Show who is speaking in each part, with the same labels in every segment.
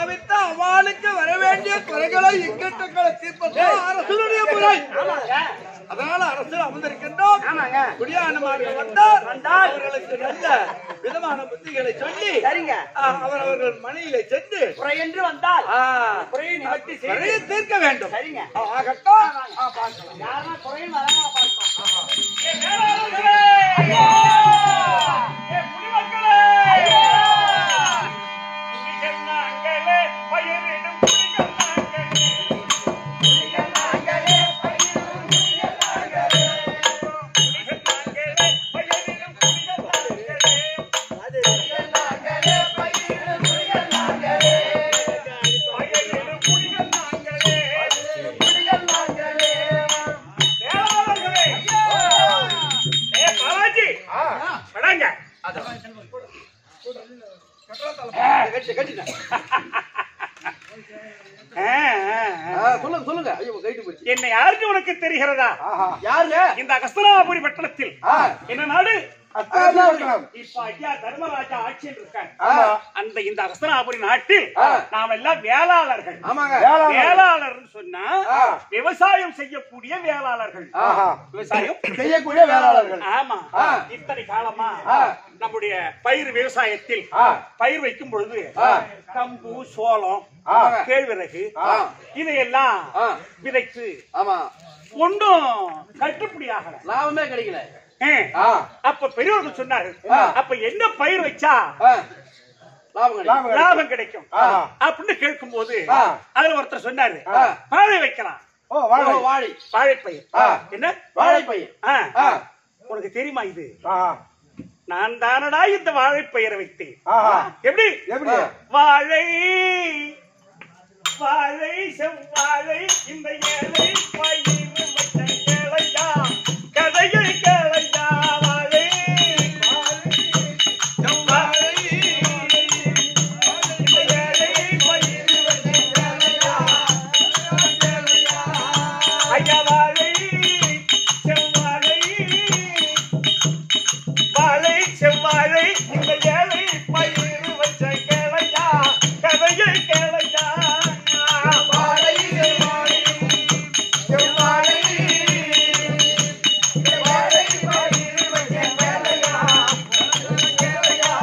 Speaker 1: பாவித்து அவளுக்கு வர வேண்டிய குறைகளை இக்கட்டுகளை தீர்ப்பதுதான் அரசனுடைய முறை அதனால அரசு அமர்ந்திருக்கின்றோம்
Speaker 2: ஆமாங்க
Speaker 1: குடியானமாக வந்தார்
Speaker 2: வந்தால்
Speaker 1: அவர்களுக்கு நல்ல விதமான புத்திகளை சொல்லி
Speaker 2: சரிங்க
Speaker 1: ஆ, அவர் அவர்கள் மனையிலே சென்று
Speaker 2: குறையென்று வந்தால்
Speaker 1: ஆ,
Speaker 2: குறையை நிவர்த்தி செய்து
Speaker 1: குறையை தீர்க்க வேண்டும்
Speaker 2: சரிங்க
Speaker 1: ஆ, ஆகட்டும் ஆ, பார்க்கலாம்
Speaker 2: யாருன்னா குறையும் வராங்க பார்க்கலாம்
Speaker 1: கட்டி கட்டிட்டேன் சொல்லுங்க சொல்லுங்க ஐயோ கைட்டு போச்சு
Speaker 3: என்னை யாருக்கு உனக்கு தெரிகிறதா
Speaker 1: யாருங்க
Speaker 3: இந்த அகஸ்தனாபுரி பட்டணத்தில்
Speaker 1: ஆ.
Speaker 3: என்ன நாடு
Speaker 1: அஸ்தனாபுரம்.
Speaker 3: இப்ப ஐயா தர்மராஜா ஆட்சியில் இருக்காங்க
Speaker 1: ஆமா.
Speaker 3: அந்த இந்த அகஸ்தனாபுரி நாட்டில்
Speaker 1: ஆ.
Speaker 3: நாம் எல்லாம் வேளாளர்கள்
Speaker 1: ஆமாங்க
Speaker 3: வேளாளர் சொன்னா
Speaker 1: ஆ.
Speaker 3: விவசாயம் செய்யக்கூடிய வேளாளர்கள்
Speaker 1: ஆஹா.
Speaker 3: விவசாயம்
Speaker 1: செய்யக்கூடிய வேளாளர்கள்
Speaker 3: ஆமா
Speaker 1: ஆ.
Speaker 3: இத்தனை காலமா
Speaker 1: ஆ.
Speaker 3: நம்முடைய பயிர் விவசாயத்தில்
Speaker 1: ஆ.
Speaker 3: பயிர் வைக்கும் பொழுது
Speaker 1: ஆ.
Speaker 3: கம்பு சோளம்
Speaker 1: ஆமாங்க.
Speaker 3: கேழ்வரகு
Speaker 1: ஆ.
Speaker 3: இதையெல்லாம்
Speaker 1: ஆ.
Speaker 3: விதைத்து
Speaker 1: ஆமா
Speaker 3: ஒன்றும் கட்டுப்படி ஆகல
Speaker 1: லாபமே கிடைக்கல
Speaker 3: ஏ,
Speaker 1: ஆ.
Speaker 3: அப்ப பெரியவர்கள் சொன்னார்கள்
Speaker 1: ஆ.
Speaker 3: அப்ப என்ன பயிர் வச்சா
Speaker 1: ஆ. லாபம் கிடைக்கும்
Speaker 3: லாபம் கிடைக்கும்
Speaker 1: ஆஹா.
Speaker 3: அப்படின்னு கேட்கும் போது
Speaker 1: ஆ.
Speaker 3: அதுல ஒருத்தர் சொன்னாரு
Speaker 1: ஆ.
Speaker 3: வாழை வைக்கலாம்
Speaker 1: ஓ வாழை வாழை
Speaker 3: வாழைப்பயிர்
Speaker 1: ஆ.
Speaker 3: என்ன
Speaker 1: வாழைப்பயிர்
Speaker 3: ஆ.
Speaker 1: ஆ.
Speaker 3: உனக்கு தெரியுமா இது
Speaker 1: ஆஹா.
Speaker 3: நான் தானடா இந்த வாழைப்பயிரை வைத்தேன்
Speaker 1: ஆஹா.
Speaker 3: எப்படி
Speaker 1: எப்படி?
Speaker 3: வாழை வாழை செவ்வாழை இந்த ஏழை பயிர் வச்ச கேளையா கதையை கேளையா வாழை செவ்வாழை இந்த ஏழை பயிர் வச்ச கேளையா ஐயா வாழை செவ்வாழை வாழை செவ்வாழை இந்த ஏழை பயிர் வச்ச கேளையா கதையை கேளையா வாழை செவ்வாழை செவ்வாழை வாழை பயிர் வச்ச கேளையா கேளையா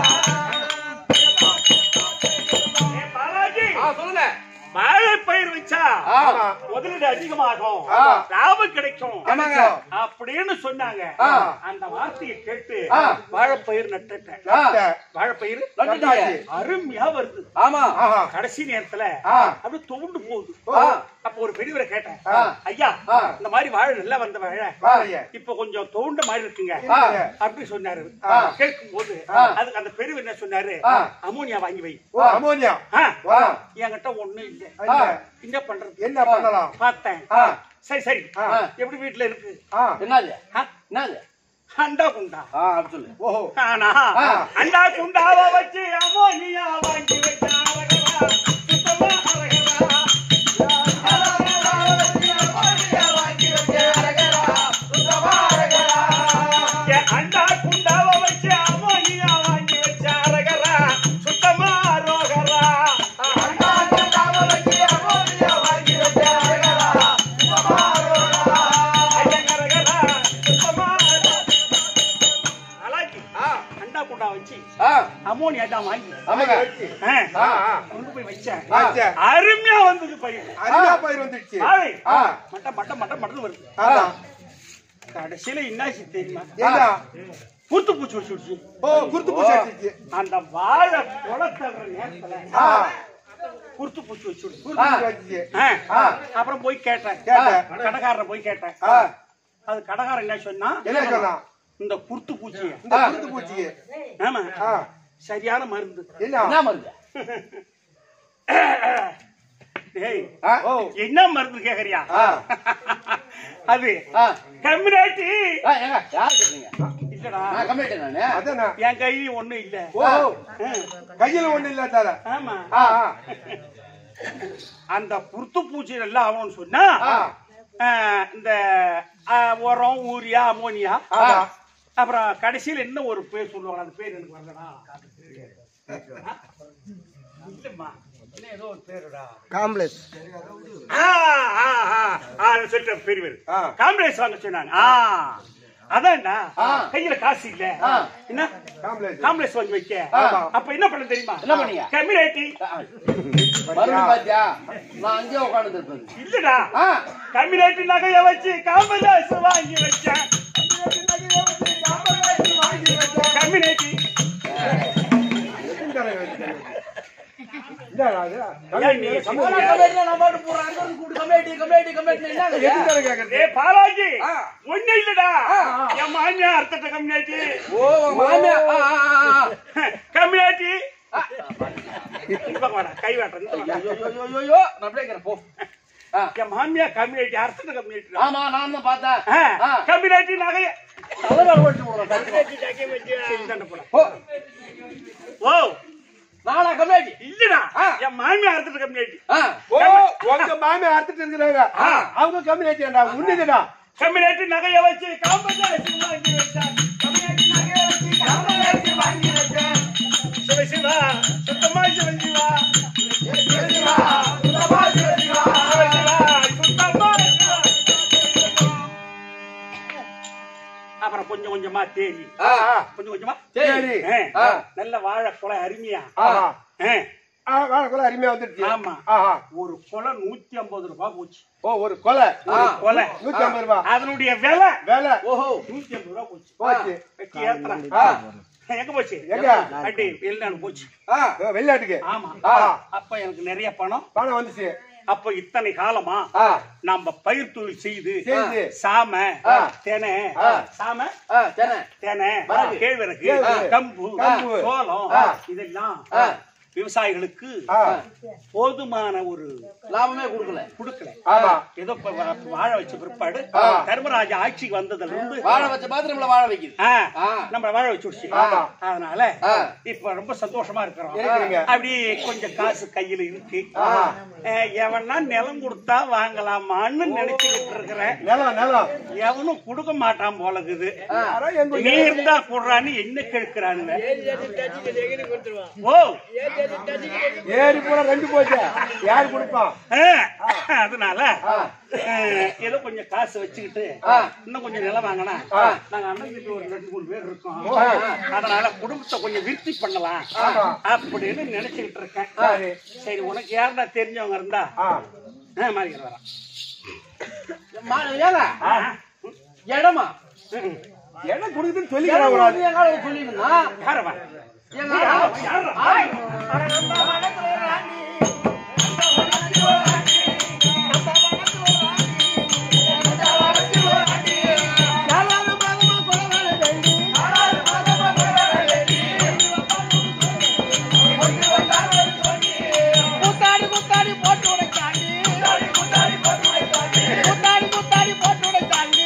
Speaker 3: ஏ பாலாஜி
Speaker 1: ஆ, சொல்லுங்க
Speaker 3: வாழை பயிர் வச்சா
Speaker 1: ஆமா.
Speaker 3: முதலீடு அதிகமாகும்
Speaker 1: ஆ.
Speaker 3: லாபம் கிடைக்கும்
Speaker 1: ஆமாங்க.
Speaker 3: அப்படின்னு சொன்னாங்க
Speaker 1: ஆ.
Speaker 3: அந்த வார்த்தையை கேட்டு
Speaker 1: ஆ.
Speaker 3: வாழைப்பயிர் நட்டுட்டேன்
Speaker 1: ஆ.
Speaker 3: வாழைப்பயிர்
Speaker 1: நட்டுட்டாச்சு.
Speaker 3: அருமையா வருது
Speaker 1: ஆமா
Speaker 3: கடைசி நேரத்துல
Speaker 1: ஆ.
Speaker 3: அப்படியே துவண்டு போகுது
Speaker 1: ஆ.
Speaker 3: அப்ப ஒரு பெரியவரை கேட்டேன்
Speaker 1: ஆ.
Speaker 3: ஐயா
Speaker 1: ஆ.
Speaker 3: இந்த மாதிரி வாழை நல்லா வந்த வாழை
Speaker 1: வாழைய.
Speaker 3: இப்ப கொஞ்சம் துவண்ட மாதிரி இருக்குங்க
Speaker 1: ஆ.
Speaker 3: அப்படி சொன்னாரு
Speaker 1: ஆ.
Speaker 3: கேட்கும் போது
Speaker 1: ஆ.
Speaker 3: அதுக்கு அந்த பெரியவர் என்ன சொன்னாரு
Speaker 1: ஆ.
Speaker 3: அமோனியா வாங்கி வை
Speaker 1: ஓ அமோனியா
Speaker 3: ஆ.
Speaker 1: வா.
Speaker 3: என்கிட்ட ஒண்ணும் இல்ல
Speaker 1: ஆ.
Speaker 3: என்ன பண்றது
Speaker 1: என்ன பண்ணலாம்
Speaker 3: பார்த்தேன்
Speaker 1: ஆ.
Speaker 3: சரி சரி
Speaker 1: ஆ.
Speaker 3: எப்படி வீட்டுல இருக்கு
Speaker 1: ஆ.
Speaker 4: என்னது
Speaker 3: ஆ?
Speaker 4: என்னது
Speaker 3: அண்டா குண்டா
Speaker 4: ஆ அப்படி சொல்லு
Speaker 1: ஓஹோ
Speaker 3: ஆனா
Speaker 1: ஆ.
Speaker 3: அண்டா குண்டாவ வச்சு அமோனியா வாங்கி வச்சா அழகா, சுத்தமா அழகா. ஏ, அண்டா குண்டாவ வச்சு அமோனியா வாங்கி வச்சா அழகா, சுத்தமா ரோகரா. ஐயங்கரகரா, சுத்தமா அழகி. அண்டா குண்டா வச்சு
Speaker 1: ஆ.
Speaker 3: அமோனியா தான் வாங்கி
Speaker 1: ஆமாங்க.
Speaker 3: ஆ.
Speaker 1: ஆ, ஆ.
Speaker 3: கொண்டு போய் வச்சேன்
Speaker 1: வச்சேன்.
Speaker 3: அருமையா வந்தது பையன்
Speaker 1: அருமையா பயிர் வந்துடுச்சு
Speaker 3: வாழை
Speaker 1: ஆ.
Speaker 3: மட்ட மட்ட மட்ட மட்டம் வருது
Speaker 1: ஆமா.
Speaker 3: கடைசியில என்னாச்சு தெரியுமா
Speaker 1: ஏண்டா?
Speaker 3: குத்து பூச்சி வச்சு
Speaker 1: ஓ குருத்து பூச்சி அடிச்சிச்சு
Speaker 3: அந்த வாழை குளத்தவர நேரத்துல
Speaker 1: ஆ.
Speaker 3: குருத்து பூச்சி வச்சு
Speaker 1: குருத்து பூச்சி அடிச்சிச்சு
Speaker 3: ஆ. அப்புறம் போய் கேட்டேன்
Speaker 1: கேட்டேன்.
Speaker 3: கடைக்காரனை போய் கேட்டேன்
Speaker 1: ஆ.
Speaker 3: அது கடைக்காரன் என்ன சொன்னா
Speaker 1: என்ன சொன்னான்
Speaker 3: இந்த குருத்து பூச்சி
Speaker 1: இந்த குருத்து பூச்சிக்கு
Speaker 3: ஆமா
Speaker 1: ஆ.
Speaker 3: சரியான மருந்து
Speaker 1: என்ன
Speaker 4: என்ன மருந்து
Speaker 3: டேய்
Speaker 1: ஆ.
Speaker 4: ஓ
Speaker 3: என்ன மருந்து கேக்குறியா
Speaker 1: ஆ.
Speaker 3: அது
Speaker 4: ஆ
Speaker 3: கம்யூனிட்டி
Speaker 4: ஆ, ஏங்க யார் சொல்றீங்க
Speaker 3: இல்லடா
Speaker 4: நான் கம்ப்ளைண்ட் நானு
Speaker 1: அதானே
Speaker 3: என் கையில ஒண்ணும் இல்ல
Speaker 1: ஓ
Speaker 3: ஆ.
Speaker 1: கையில ஒண்ணு இல்லாதால
Speaker 3: ஆமா
Speaker 1: ஆ ஆ
Speaker 3: அந்த புருத்து பூச்சி எல்லாம் ஆகணும்னு சொன்னா
Speaker 1: ஆ.
Speaker 3: ஆ, இந்த ஆ, உரம் ஊரியா அமோனியா
Speaker 1: ஆமா.
Speaker 3: அப்புறம் கடைசியில என்ன ஒரு பேர் சொல்லுவாங்க அந்த பேர் எனக்கு வரலடா இல்லம்மா இன்னும் ஏதோ ஒரு பேருடா
Speaker 1: காம்ப்ளெக்ஸ்
Speaker 3: ஆ, ஆ, ஆ, ஆ, சொல்லிட்டேன் பெரியவர்
Speaker 1: ஆ.
Speaker 3: காம்ப்ளெக்ஸ் வாங்க சொன்னாங்க ஆ அதான்டா
Speaker 4: ஆ.
Speaker 3: கையில காசு இல்ல
Speaker 4: ஆ.
Speaker 3: என்ன
Speaker 1: காம்ப்ளெக்ஸ்
Speaker 3: காம்ப்ளெக்ஸ் வாங்கி வைக்க
Speaker 4: ஆமா.
Speaker 3: அப்ப என்ன பண்ண தெரியுமா
Speaker 4: என்ன பண்ணீங்க?
Speaker 3: கம்யூனிட்டி
Speaker 4: மறுபடியும் பாத்தியா நான் அங்கேயே உட்கார்ந்து இருப்பது
Speaker 3: இல்லடா
Speaker 4: ஆ
Speaker 3: கம்யூனிட்டி நகைய வச்சு காம்ப்ளெக்ஸ் வாங்கி வச்சேன் கம்யூனிட்டி ஏன் நீ ஏ பாலாஜி ஒண்ணு இல்லடா என் மாமியா அர்த்தட்ட கம்யூனிட்டி
Speaker 4: ஓ மாமியா ஆ, ஆ, ஆ, ஆ.
Speaker 3: கம்யூனிட்டி வாடா கை வாட்டுறேன்
Speaker 4: ஐயோ, ஐயோ, ஐயோ, ஐயோ, நான் அப்படியே இருக்கிறேன், போ ஆ,
Speaker 3: என் மாமியா கம்யூனிட்டி அர்த்தட்ட கம்யூனிட்டி
Speaker 4: ஆமா நான் தான் பார்த்தேன் ஆ,
Speaker 3: கம்யூனிட்டி நகைய
Speaker 4: தலைவர் ஓட்டி போடுறேன், தட்டி போ. போ.
Speaker 3: ஓ
Speaker 4: நானா கம்யூனிட்டி
Speaker 3: இல்லடா
Speaker 4: ஆ.
Speaker 3: என் மாமியா அர்த்தட்ட கம்யூனிட்டி
Speaker 4: ஆ
Speaker 1: ஓ உங்க மாமி அறுத்துட்டு இருக்கிறாங்க அவங்க கம்யூனிட்டிடா உன்னுதுடா
Speaker 3: கம்யூனிட்டி நகைய வச்சு காம்பன்சேஷன் வாங்கி வச்சான் கம்யூனிட்டி நகைய வச்சு காம்பன்சேஷன் வாங்கி வச்சான் சிவ சிவா சுத்தமா சிவ சிவா சிவ சிவா சுத்தமா சிவ சிவா சிவ சிவா சுத்தமா சிவா. அப்புறம் கொஞ்சம் கொஞ்சமா தேடி
Speaker 4: ஆ, ஆ.
Speaker 3: கொஞ்சம் கொஞ்சமா
Speaker 4: சரி
Speaker 3: ஆ,
Speaker 4: ஆ.
Speaker 3: நல்ல வாழை குலை அருமையா
Speaker 1: ஆஹா
Speaker 3: ஆ,
Speaker 1: ஆ வாழக்குள்ள அருமையா வந்துருச்சு
Speaker 3: ஆமா.
Speaker 1: ஆஹா
Speaker 3: ஒரு கொலை நூத்தி ஐம்பது ரூபாய் போச்சு
Speaker 1: ஓ ஒரு கொலை
Speaker 4: ஆ.
Speaker 3: கொலை
Speaker 1: நூத்தி ஐம்பது ரூபாய்
Speaker 3: அதனுடைய விலை
Speaker 1: வேலை
Speaker 4: ஓஹோ
Speaker 3: நூத்தி ஐம்பது ரூபாய் போச்சு
Speaker 1: போச்சு
Speaker 3: வெட்டி ஏத்துறான்
Speaker 1: ஆ.
Speaker 3: எங்க போச்சு
Speaker 1: எங்க?
Speaker 3: அடி வெளிநாடு போச்சு
Speaker 4: ஆ
Speaker 1: ஓ, வெளிநாட்டுக்கு
Speaker 3: ஆமா
Speaker 1: ஆஹா.
Speaker 3: அப்ப எனக்கு நிறைய பணம்
Speaker 1: பணம் வந்துச்சு
Speaker 3: அப்ப இத்தனை காலமா
Speaker 4: ஆ
Speaker 3: நாம பயிர் தொழில் செய்து
Speaker 1: செய்து.
Speaker 3: சாம
Speaker 4: ஆ.
Speaker 3: தெனை
Speaker 4: ஆ.
Speaker 3: சாம
Speaker 4: ஆ சரி
Speaker 3: தெனை
Speaker 4: வரகு.
Speaker 3: கேழ்வரகு
Speaker 1: கேழ்வரகு.
Speaker 3: கம்பு
Speaker 1: கம்பு.
Speaker 3: சோளம்
Speaker 1: ஆ.
Speaker 3: இதெல்லாம்
Speaker 4: ஆ.
Speaker 3: விவசாயிகளுக்கு
Speaker 1: ஆ,
Speaker 3: போதுமான ஒரு
Speaker 4: லாபமே கொடுக்கல
Speaker 3: கொடுக்கல
Speaker 1: ஆமா
Speaker 3: ஏதோ இப்ப வா- வாழ வச்ச பிற்பாடு
Speaker 1: ஆ.
Speaker 3: தர்மராஜா ஆட்சிக்கு வந்ததுல இருந்து
Speaker 4: வாழ வச்ச பாத்து நம்மள வாழ வைக்குது
Speaker 3: ஆ,
Speaker 4: ஆ.
Speaker 3: நம்மள வாழ வச்சு விடுச்சு.
Speaker 1: ஆமா.
Speaker 3: அதனால
Speaker 4: ஆ.
Speaker 3: இப்ப ரொம்ப சந்தோஷமா இருக்கிறோம்
Speaker 1: இருக்கிறீங்க.
Speaker 3: அப்படி கொஞ்சம் காசு கையில இருக்கு
Speaker 1: ஆஹா.
Speaker 3: அஹ், எவனா நிலம் கொடுத்தா வாங்கலாமான்னு நினைச்சுக்கிட்டு இருக்கிறேன்
Speaker 1: நிலம் நிலம்
Speaker 3: எவனும் கொடுக்க மாட்டான் போல இருக்குது
Speaker 1: யாரோ எங்க
Speaker 3: நீ இருந்தா கொடுறான்னு என்ன கேட்கிறானுங்க ஓ
Speaker 1: ஏறி பூரா ரெண்டு போச்சு யாரு கொடுப்பான்
Speaker 3: அஹ், அதனால அஹ், ஏதோ கொஞ்சம் காசு வச்சுக்கிட்டு
Speaker 4: ஆ.
Speaker 3: இன்னும் கொஞ்சம் நிலம் வாங்கினா
Speaker 1: ஆ.
Speaker 3: நாங்க அண்ணன் வீட்டுல ஒரு ரெண்டு மூணு பேர் இருக்கோம்
Speaker 1: ஆ.
Speaker 3: அதனால குடும்பத்தை கொஞ்சம் விருத்தி பண்ணலாம்
Speaker 1: ஆமா.
Speaker 3: அப்படின்னு நினைச்சுக்கிட்டு இருக்கேன்
Speaker 1: சரி.
Speaker 3: சரி உனக்கு யாருன்னா தெரிஞ்சவங்க இருந்தா
Speaker 1: ஆ
Speaker 3: ஆ, மாறிக்கிட்டு வரேன்
Speaker 4: மா- ஏங்க
Speaker 3: ஆ.
Speaker 4: இடமா
Speaker 3: ம்.
Speaker 1: இடம் கொடுக்குதுன்னு
Speaker 4: இடம்
Speaker 1: சொல்லிக்கிறாங்க ஒரு ஆளு.
Speaker 4: எங்கால சொல்லிருந்தா
Speaker 3: யாரை வா?
Speaker 4: எங்க
Speaker 3: யாரா?
Speaker 2: குத்தாடி குத்தாடி போட்டு உடைச்சாண்டி குத்தாடி குத்தாடி போட்டு உடைச்சாண்டி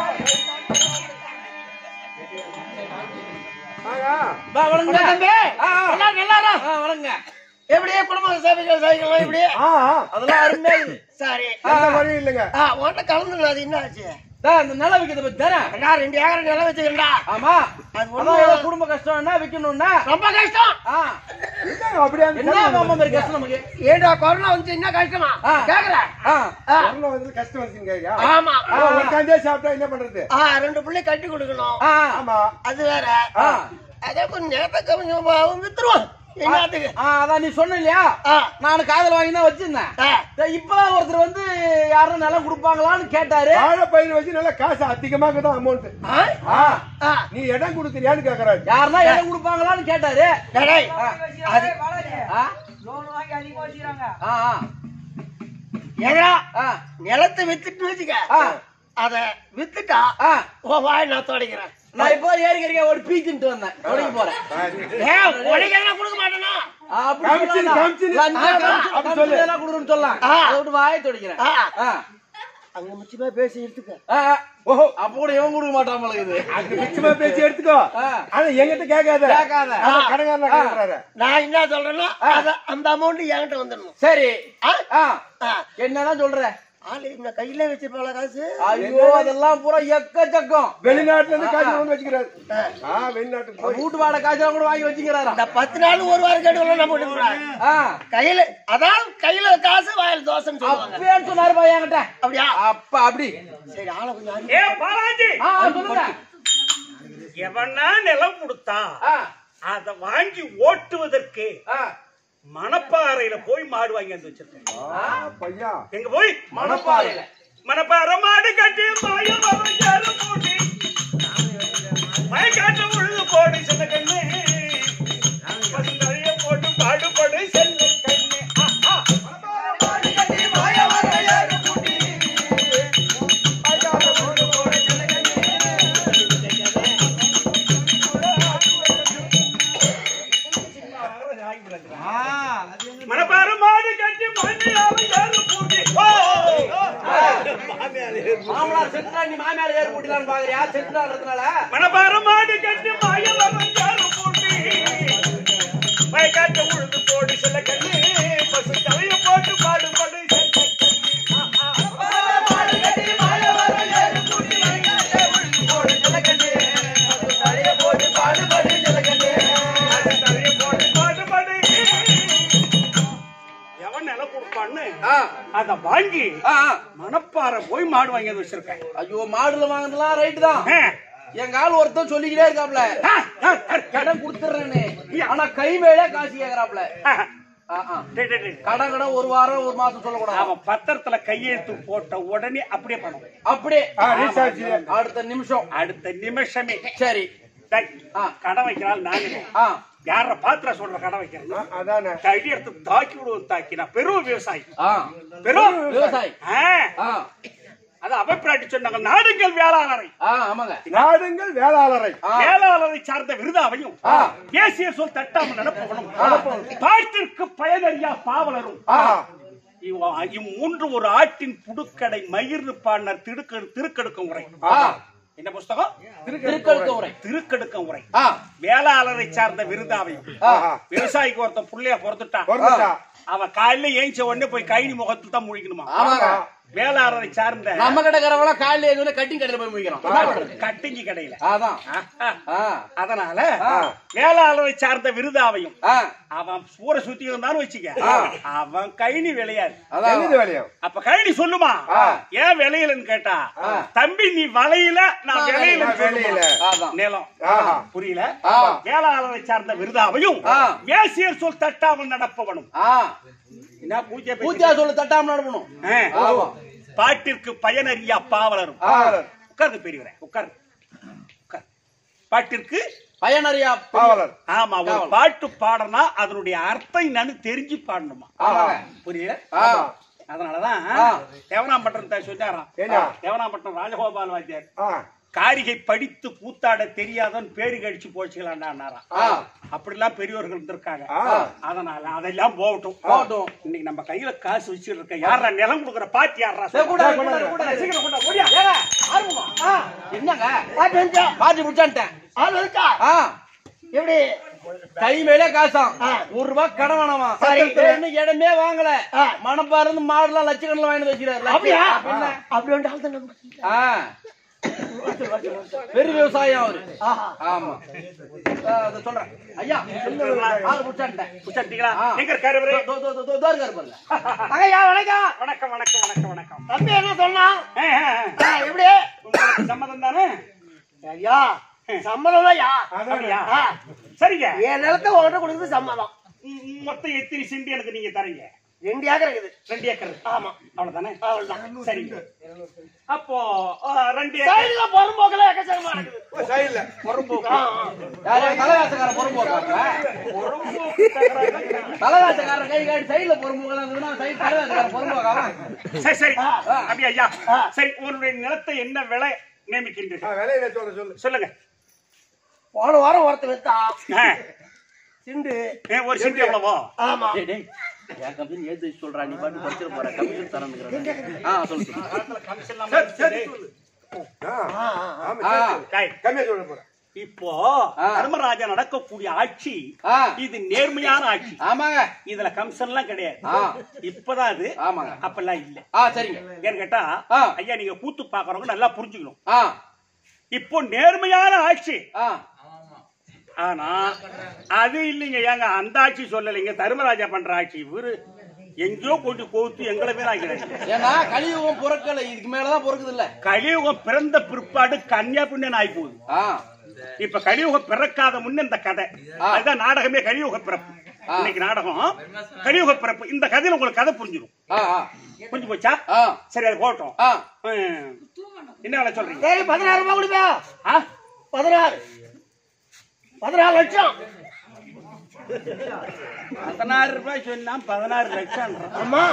Speaker 1: ஆயா.
Speaker 2: வணங்க தம்பி எல்லாரும் எல்லாரும் வணங்க எப்படியே குடும்ப சேவைகள் செய்யலாம் இப்படி
Speaker 1: ஆ ஆ.
Speaker 2: அதெல்லாம் அருமையா இருக்குது. சரி
Speaker 1: எந்த குறையும் இல்லைங்க
Speaker 2: ஆ உன்கிட்ட கலந்துங்க அது என்ன ஆச்சு
Speaker 4: டேய், அந்த நிலம் விக்கிறத பத்தி தானே
Speaker 2: நான் ரெண்டு ஏக்கர் நிலம் வச்சுக்கிறேன்டா
Speaker 4: ஆமா
Speaker 2: அது
Speaker 4: அதான் ஏதோ
Speaker 2: ஒண்ணு
Speaker 4: குடும்ப கஷ்டம்னா விக்கணும்னா
Speaker 2: ரொம்ப கஷ்டம்
Speaker 4: ஆ,
Speaker 1: என்னங்க அப்படியே அந்த
Speaker 4: என்ன
Speaker 1: கல்யாணம்
Speaker 4: மாமா மாதிரி கஷ்டம் நமக்கு
Speaker 2: ஏண்டா கொரோனா வந்து என்ன கஷ்டமா
Speaker 4: ஆ.
Speaker 2: கேக்குறேன்
Speaker 4: ஆ,
Speaker 2: ஆ,
Speaker 1: கொரோனா வந்தது கஷ்டம் வந்துச்சுங்க ஐயா.
Speaker 2: ஆமா
Speaker 1: ஆ, உட்காந்தே சாப்பிட்டா என்ன பண்றது
Speaker 2: ஆ ரெண்டு பிள்ளை கட்டி கொடுக்கணும்
Speaker 4: ஆ,
Speaker 1: ஆமா
Speaker 2: அது வேற
Speaker 4: ஆ.
Speaker 2: அதே கொஞ்சம் நேரத்தை கொஞ்சம் வித்துருவோம் என்னத்துக்கு
Speaker 4: ஆ, அதான் நீ சொன்ன இல்லையா
Speaker 2: ஆ,
Speaker 4: நான் காதல் வாங்கி தான் வச்சிருந்தேன்
Speaker 2: ஆ.
Speaker 4: டேய், இப்பதான் ஒருத்தர் வந்து யாரும் நிலம் கொடுப்பாங்களான்னு கேட்டாரு
Speaker 1: வாழை பயிர் வச்சு நல்லா காசு அதிகமாக தான் அமௌண்ட்
Speaker 2: ஆ? ஆ.
Speaker 1: நீ இடம் கொடுக்குறியான்னு கேக்குறாரு
Speaker 4: யாருன்னா இடம் கொடுப்பாங்களான்னு கேட்டாரு
Speaker 2: டேய், அது
Speaker 4: ஆ? ஆ, ஆ,
Speaker 2: ஏடா
Speaker 4: ஆ,
Speaker 2: நிலத்தை வித்துட்டு வச்சுக்க
Speaker 4: ஆ.
Speaker 2: அத வித்துட்டா
Speaker 4: ஆ.
Speaker 2: உன் வாய் நான் தொடக்கிறேன்
Speaker 4: நான் இப்போ ஏறிக்கிறீங்க ஒரு பீச்சுட்டு வந்தேன் தொடங்கி போறேன்
Speaker 2: ஏன் உடைக்கலாம் கொடுக்க மாட்டேனா
Speaker 4: ஆ, அப்படி
Speaker 1: காமிச்சிரு,
Speaker 4: சொல்லாத.
Speaker 1: காமிச்சிரு.
Speaker 4: லஞ்சம்,
Speaker 2: ஆ,
Speaker 4: காமிச்சிரு,
Speaker 1: அப்படி சொல்லு.
Speaker 4: காமிச்சிரு எல்லாம் கொடுக்குறேன்னு சொல்லலாம்.
Speaker 2: ஆ.
Speaker 4: அதை விட்டு வாயை துடைக்கிறேன்.
Speaker 2: ஆ.
Speaker 4: ஆ.
Speaker 2: அங்க முக்கியமா பேசி எடுத்துக்க
Speaker 4: ஆ, ஆ.
Speaker 1: ஓஹோ
Speaker 4: அப்ப கூட இவன் கொடுக்க மாட்டான் போல இருக்குது.
Speaker 1: அது மிச்சமா பேச்சு எடுத்துக்கோ
Speaker 4: ஆ.
Speaker 1: ஆனா என்கிட்ட கேட்காத
Speaker 4: கேட்காத.
Speaker 1: ஆனா
Speaker 2: ஆ.
Speaker 1: கடைக்காரனா கேக்குறாரு
Speaker 2: நான் என்ன சொல்றேன்னா அத அந்த அமௌண்ட் என்கிட்ட வந்துடணும்
Speaker 4: சரி
Speaker 2: ஆ?
Speaker 4: ஆ.
Speaker 2: ஆ.
Speaker 4: என்னதான் சொல்ற
Speaker 2: ஆளு இந்த கையில வச்சிருப்பாங்களா காசு
Speaker 4: ஐயோ அதெல்லாம் பூரா எக்கச்சக்கம்
Speaker 3: வெளிநாட்டுல இருந்து காசு வந்து வச்சுக்கிறாரு ஆ வெளிநாட்டுக்கு போய்
Speaker 4: வீட்டு வாடகை காய்ச்சலாம் கூட வாங்கி வச்சுக்கிறாரா
Speaker 2: இந்த பத்து நாள் ஒரு வாரம் கேட்டு நம்ம விட்டுக்கூடாது
Speaker 4: ஆ
Speaker 2: கையில அதான் கையில காசு வாயில் தோசைன்னு சொல்லுவாங்க
Speaker 4: அப்பயே சொன்னாரு பா என்கிட்ட
Speaker 2: அப்படியா
Speaker 4: அப்ப அப்படி
Speaker 2: சரி ஆளை கொஞ்சம் அறி-
Speaker 3: ஏ பாலாஜி
Speaker 4: ஆ ஆ, சொல்லுங்க
Speaker 3: எவனா நிலம் கொடுத்தா
Speaker 4: ஆ
Speaker 3: அத வாங்கி ஓட்டுவதற்கு
Speaker 4: ஆ
Speaker 3: மணப்பாறையில போய் மாடு வாங்கி வந்து வச்சிருக்கேன்
Speaker 1: பையா
Speaker 3: எங்க போய்
Speaker 4: மணப்பாறையில
Speaker 3: மணப்பாறை மாடு கட்டி மாயம் அவஞ்சாலும் போட்டி மயக்காட்டு உழுது போடு சின்ன கண்ணு பசுந்தழைய போட்டு பாடுபடு செல்ல கண்ணு ஆ, ஆ. மணப்பாறை மாடு கட்டி மண்ணியாவும் ஏறு பூட்டி ஓ, ஓ, ஓ.
Speaker 4: மாமனார் செத்துனா நீ மாமியார் ஏறு போட்டுலான்னு பாக்குறியா செத்துனான்றதுனால
Speaker 3: மணப்பாறை மாடு கட்டி மாயம் அவஞ்சாலும் பூட்டி மயக்காட்டு உழுது போடு சில கண்ணு பசு தலைய போட்டு பாடுபடு செல்ல கண்ணு ஆ, ஆ. அது தலைய போட்டு பாடுபடு எவன் நிலம் கொடுப்பான்னு
Speaker 4: ஆ
Speaker 3: அத வாங்கி
Speaker 4: ஆ ஆ.
Speaker 3: மணப்பாறை போய் மாடு வாங்கி வந்து வச்சிருக்கேன்
Speaker 4: ஐயோ மாடுல வாங்குறதுலாம் ரைட்டு தான்
Speaker 3: ஆ.
Speaker 4: எங்க ஆள் ஒருத்தன் சொல்லிக்கிட்டே இருக்காப்ல
Speaker 3: ஆ, ஆ, ஆ,
Speaker 4: கடன் கொடுத்துறேன்னு ஆனா கை மேலே காசு கேக்குறாப்ல
Speaker 3: ஆ.
Speaker 4: ஆ, ஆ.
Speaker 3: டேய், டேய், டேய்.
Speaker 4: கடன் கடன் ஒரு வாரம் ஒரு மாசம் சொல்லக்கூடாது
Speaker 3: அவன் பத்திரத்துல கையெழுத்து போட்ட உடனே அப்படியே பண்ணும்
Speaker 4: அப்படியே
Speaker 1: ஆ, ரீசார்ஜ்
Speaker 4: அடுத்த நிமிஷம்
Speaker 3: அடுத்த நிமிஷமே
Speaker 4: சரி
Speaker 3: டேய்,
Speaker 4: ஆ.
Speaker 3: கடை வைக்கிறாள் நானே
Speaker 4: ஆ
Speaker 3: யார பாத்திர சொல்ற கடை வைக்கிறேன்
Speaker 1: அதானே
Speaker 3: கடி எடுத்து தாக்கி விடுவோம் தாக்கி நான் பெரும் விவசாயி
Speaker 4: ஆ
Speaker 3: பெரும்
Speaker 4: விவசாயி
Speaker 3: ஆ,
Speaker 4: ஆ
Speaker 3: அது அபிப்பிராட்டி சொன்னாங்க நாடுங்கள் வேளாளரை
Speaker 4: ஆ ஆமாங்க
Speaker 1: நாடுங்கள் வேளாளரை
Speaker 4: ஆ
Speaker 3: வேளாளரை சார்ந்த விருதாவையும்
Speaker 4: ஆ.
Speaker 3: தேசிய சொல் தட்டாமல் நடப்பவனும் தாழ்த்திற்கு பயனறியா பாவலரும்
Speaker 1: ஆஹா
Speaker 3: இவ்- இம்மூன்று ஒரு ஆட்டின் புடுக்கடை மயிர்னு பாடினார் திருக்க திருக்கடுக்கம் உரை
Speaker 4: ஆ
Speaker 3: என்ன புஸ்தகம்
Speaker 4: திருக்கழுத்த உரை
Speaker 3: திருக்கடுக்கம் உரை
Speaker 4: ஆ
Speaker 3: வேளாளரை சார்ந்த விருதாவையும்
Speaker 4: ஆ
Speaker 3: விவசாயிக்கு ஒருத்தன் புள்ளைய பொறுத்துட்டான்
Speaker 1: பொறுத்துட்டா
Speaker 3: அவன் காலையில ஏஞ்ச உடனே போய் கைனி முகத்துல தான் முழிக்கணுமா
Speaker 4: ஆமாங்க
Speaker 3: வேளாளரை சார்ந்த
Speaker 4: நம்ம கடைக்காரவங்க காலையில எதுவும் கட்டிங் கடையில போய் முடிக்கிறோம் என்ன பண்றது
Speaker 3: கட்டிங்கி கடையில
Speaker 4: அதான்
Speaker 3: ஆஹா.
Speaker 4: ஆ
Speaker 3: அதனால
Speaker 4: ஆ.
Speaker 3: வேளாளரை சார்ந்த விருதாவையும்
Speaker 4: ஆ
Speaker 3: அவன் ஊரை சுத்தி இருந்தான்னு வச்சுக்க
Speaker 4: ஆ.
Speaker 3: அவன் கைனி விளையாது
Speaker 4: அதான்
Speaker 1: என்னது வேலையும்
Speaker 3: அப்ப கைனி சொல்லுமா
Speaker 4: ஆ.
Speaker 3: ஏன் விளையலன்னு கேட்டா
Speaker 4: ஆ.
Speaker 3: தம்பி நீ வளையல நான்
Speaker 4: நான்
Speaker 3: விளையலன்னு
Speaker 1: விளையல.
Speaker 3: சொல்லுமா
Speaker 4: அதான்
Speaker 3: நிலம்
Speaker 1: ஆஹா
Speaker 3: புரியல
Speaker 4: ஆ.
Speaker 3: வேளாளரை சார்ந்த விருதாவையும்
Speaker 4: ஆ.
Speaker 3: வேசியர் சொல் தட்டாமல் நடப்பவனும்
Speaker 4: ஆ
Speaker 3: என்ன பூஜை
Speaker 4: பூஜா சொல்லு தட்டாம நடக்கணும்
Speaker 3: ஆ.
Speaker 4: ஆமா
Speaker 3: பாட்டிற்கு பயனறியா பாவலரும்
Speaker 1: பாவலர்
Speaker 3: உட்கார்ந்து பெரியவரே உட்கார் உட்கார் பாட்டிற்கு
Speaker 4: பயனறியா
Speaker 1: பாவலர்
Speaker 3: ஆமா ஒரு
Speaker 4: காவல்.
Speaker 3: பாட்டு பாடனா அதனுடைய அர்த்தம் என்னன்னு தெரிஞ்சு பாடணுமா
Speaker 4: ஆமாங்க
Speaker 3: புரியல
Speaker 4: ஆ
Speaker 3: அதனாலதான்
Speaker 4: ஆ.
Speaker 3: தேவனாம்பட்டம் சொன்னாராம்
Speaker 1: என்ன?
Speaker 3: தேவனாம்பட்டம் ராஜகோபால் வாத்தியார்
Speaker 1: ஆ
Speaker 3: காரிகை படித்து கூத்தாட தெரியாதவன் பேரு கழிச்சு போச்சுக்கலாம்னாராம்
Speaker 4: ஆ
Speaker 3: அப்படிலாம் பெரியவர்கள் இருந்திருக்காங்க
Speaker 1: ஆ.
Speaker 3: அதனால அதெல்லாம் போகட்டும்
Speaker 4: போகட்டும்.
Speaker 3: இன்னைக்கு நம்ம கையில காசு வச்சுட்டு இருக்க யாரா நிலம் கொடுக்குற பாத்தி யாரா
Speaker 4: சரி, கூட்டாரு, கூட்டாரு, கூட்டாரு.
Speaker 3: சீக்கிரம் கொண்டா, ஓடியா.
Speaker 4: ஏங்க, ஆரம்பமா? ஆ, என்னங்க
Speaker 2: பாட்டு வந்துச்சா?
Speaker 4: பாட்டி முடிச்சான்ட்டேன்
Speaker 2: ஆள் வந்துச்சா?
Speaker 4: ஆ
Speaker 2: எப்படி
Speaker 4: கை மேலே காசாம்
Speaker 2: ஆ.
Speaker 4: ஒரு ரூபாய் கடன் வேணாமா
Speaker 2: சரி.
Speaker 4: இன்னும் இடமே வாங்கல
Speaker 2: ஆ.
Speaker 4: மணப்பாரு இருந்து மாடுலாம் லட்சக்கணக்கில் வாங்கிட்டு வச்சுக்கிறாரு
Speaker 2: அப்படியா
Speaker 4: அப்படின்னா?
Speaker 2: அப்படி வந்து ஆள் தான் நம்ம
Speaker 4: ஆ பெரிய விவசாயம் அவரு
Speaker 2: ஆஹா
Speaker 4: ஆமா ஆ, அதை சொல்றேன் ஐயா ஆள் முடிச்சான்ட்டேன்
Speaker 3: புடிச்சிட்டீங்களா?
Speaker 4: ஆ.
Speaker 3: எங்க இருக்காரு இவரு?
Speaker 4: தோ, தோ, தோ, தோ, தோ இருக்காரு பாருங்க
Speaker 2: தங்கையா வணக்கம்
Speaker 3: வணக்கம் வணக்கம் வணக்கம் வணக்கம்
Speaker 2: தம்பி என்ன சொன்னான்
Speaker 3: ஆ, ஆ, ஆ.
Speaker 2: ஆ, எப்படி
Speaker 3: உங்களுக்கு சம்மதம் தானே
Speaker 2: ஐயா சம்மதம் ஐயா
Speaker 3: அப்படியா?
Speaker 2: ஆ,
Speaker 3: சரிங்க
Speaker 2: என் நிலத்தை உங்ககிட்ட கொடுக்குறது சம்மதம்
Speaker 3: ம், மொத்தம் எத்தனை சென்ட் எனக்கு நீங்க தரீங்க
Speaker 2: ரெண்டு ஏக்கர் இருக்குது
Speaker 3: ரெண்டு ஏக்கர்
Speaker 2: ஆமா
Speaker 3: அவ்வளவுதானே
Speaker 2: அவ்வளவுதான்
Speaker 3: சரிங்க அப்போ ஆ, ரெண்டு ஏக்கர்
Speaker 2: சைடுல பொறும்போக்கில் எக்கச்சக்கமா இருக்குது
Speaker 1: சைடுல
Speaker 2: ஆ, ஆ.
Speaker 4: யாரு தலைவாசக்காரன் பொறும்போக்காரங்க
Speaker 3: பொறும்போக்கு தகராறு.
Speaker 4: தலைவாசக்காரன் கை காட்டி சைடுல பொறும்போக்கலாம் இருந்ததுன்னா சைடு தலைவாசக்காரன் பொறும்போக்காம
Speaker 3: சரி சரி
Speaker 2: ஆ.
Speaker 3: அப்படியா ஐயா
Speaker 2: ஆ.
Speaker 3: சரி உங்களுடைய நிலத்தை என்ன விலை நியமிக்கின்றீர்கள்
Speaker 1: வேலையில சொல்ல சொல்லு
Speaker 3: சொல்லுங்க
Speaker 2: போன வாரம் ஒருத்தர் வித்தா
Speaker 3: ஆ.
Speaker 2: சிண்டு
Speaker 3: ஏ, ஒரு சென்ட் எவ்வளவோ
Speaker 2: ஆமா
Speaker 4: டேய், டேய், என் கம்பெனி ஏத்து வச்சு சொல்றா நீ பாட்டு படிச்சிட போற கமிஷன் தரேன் ஆ சொல்லு சொல்லு
Speaker 3: கமிஷன்
Speaker 1: சரி சரி சொல்லு ஆ,
Speaker 2: ஆ, ஆ, ஆ.
Speaker 1: ஆமா
Speaker 4: ஆ.
Speaker 1: சரி, சரி.
Speaker 3: டேய்,
Speaker 1: கம்மியா சொல்ல போறேன்
Speaker 3: இப்போ
Speaker 2: ஆ.
Speaker 3: தர்மராஜா நடக்கக்கூடிய ஆட்சி
Speaker 2: ஆ.
Speaker 3: இது நேர்மையான ஆட்சி
Speaker 2: ஆமாங்க
Speaker 3: இதுல கம்சன் எல்லாம் கிடையாது
Speaker 2: ஆ.
Speaker 3: இப்பதான் அது
Speaker 2: ஆமாங்க
Speaker 3: அப்பெல்லாம் இல்ல
Speaker 2: ஆ சரிங்க
Speaker 3: ஏன்னு கேட்டா
Speaker 2: ஆ.
Speaker 3: ஐயா நீங்க கூத்து பாக்குறவங்க நல்லா புரிஞ்சுக்கணும்
Speaker 2: ஆ
Speaker 3: இப்போ நேர்மையான ஆட்சி
Speaker 2: ஆ
Speaker 3: ஆனா அது இல்லைங்க ஏங்க அந்த ஆட்சி சொல்லலைங்க தர்மராஜா பண்ற ஆட்சி இவரு எங்கேயோ கொண்டு கோத்து எங்களை பேர் ஆக்கிறாங்க
Speaker 2: ஏன்னா கலியுகம் பொறுக்கல இதுக்கு மேலதான் பொறுக்குது இல்ல
Speaker 3: கலியுகம் பிறந்த பிற்பாடு கன்னியா புண்ணியன் ஆகி போகுது
Speaker 2: ஆ
Speaker 3: இப்ப கலியுகம் பிறக்காத முன்ன இந்த கதை
Speaker 2: ஆ.
Speaker 3: அதுதான் நாடகமே கலியுக பிறப்பு
Speaker 2: ஆ.
Speaker 3: இன்னைக்கு நாடகம் கலியுக பிறப்பு இந்த கதையில உங்களுக்கு கதை புரிஞ்சிடும்
Speaker 2: ஆ ஆ
Speaker 3: புரிஞ்சு போச்சா
Speaker 2: ஆ
Speaker 3: சரி அது போட்டோம்
Speaker 2: ஆ
Speaker 3: ஹம். என்ன வேலை சொல்றீங்க
Speaker 2: சரி பதினாறு ரூபாய் கொடுப்பா
Speaker 3: ஆ?
Speaker 2: பதினாறு பதினாறு லட்சம்
Speaker 3: பதினாறு ரூபாய் சொன்னா பதினாறு லட்சம்
Speaker 2: ஆமா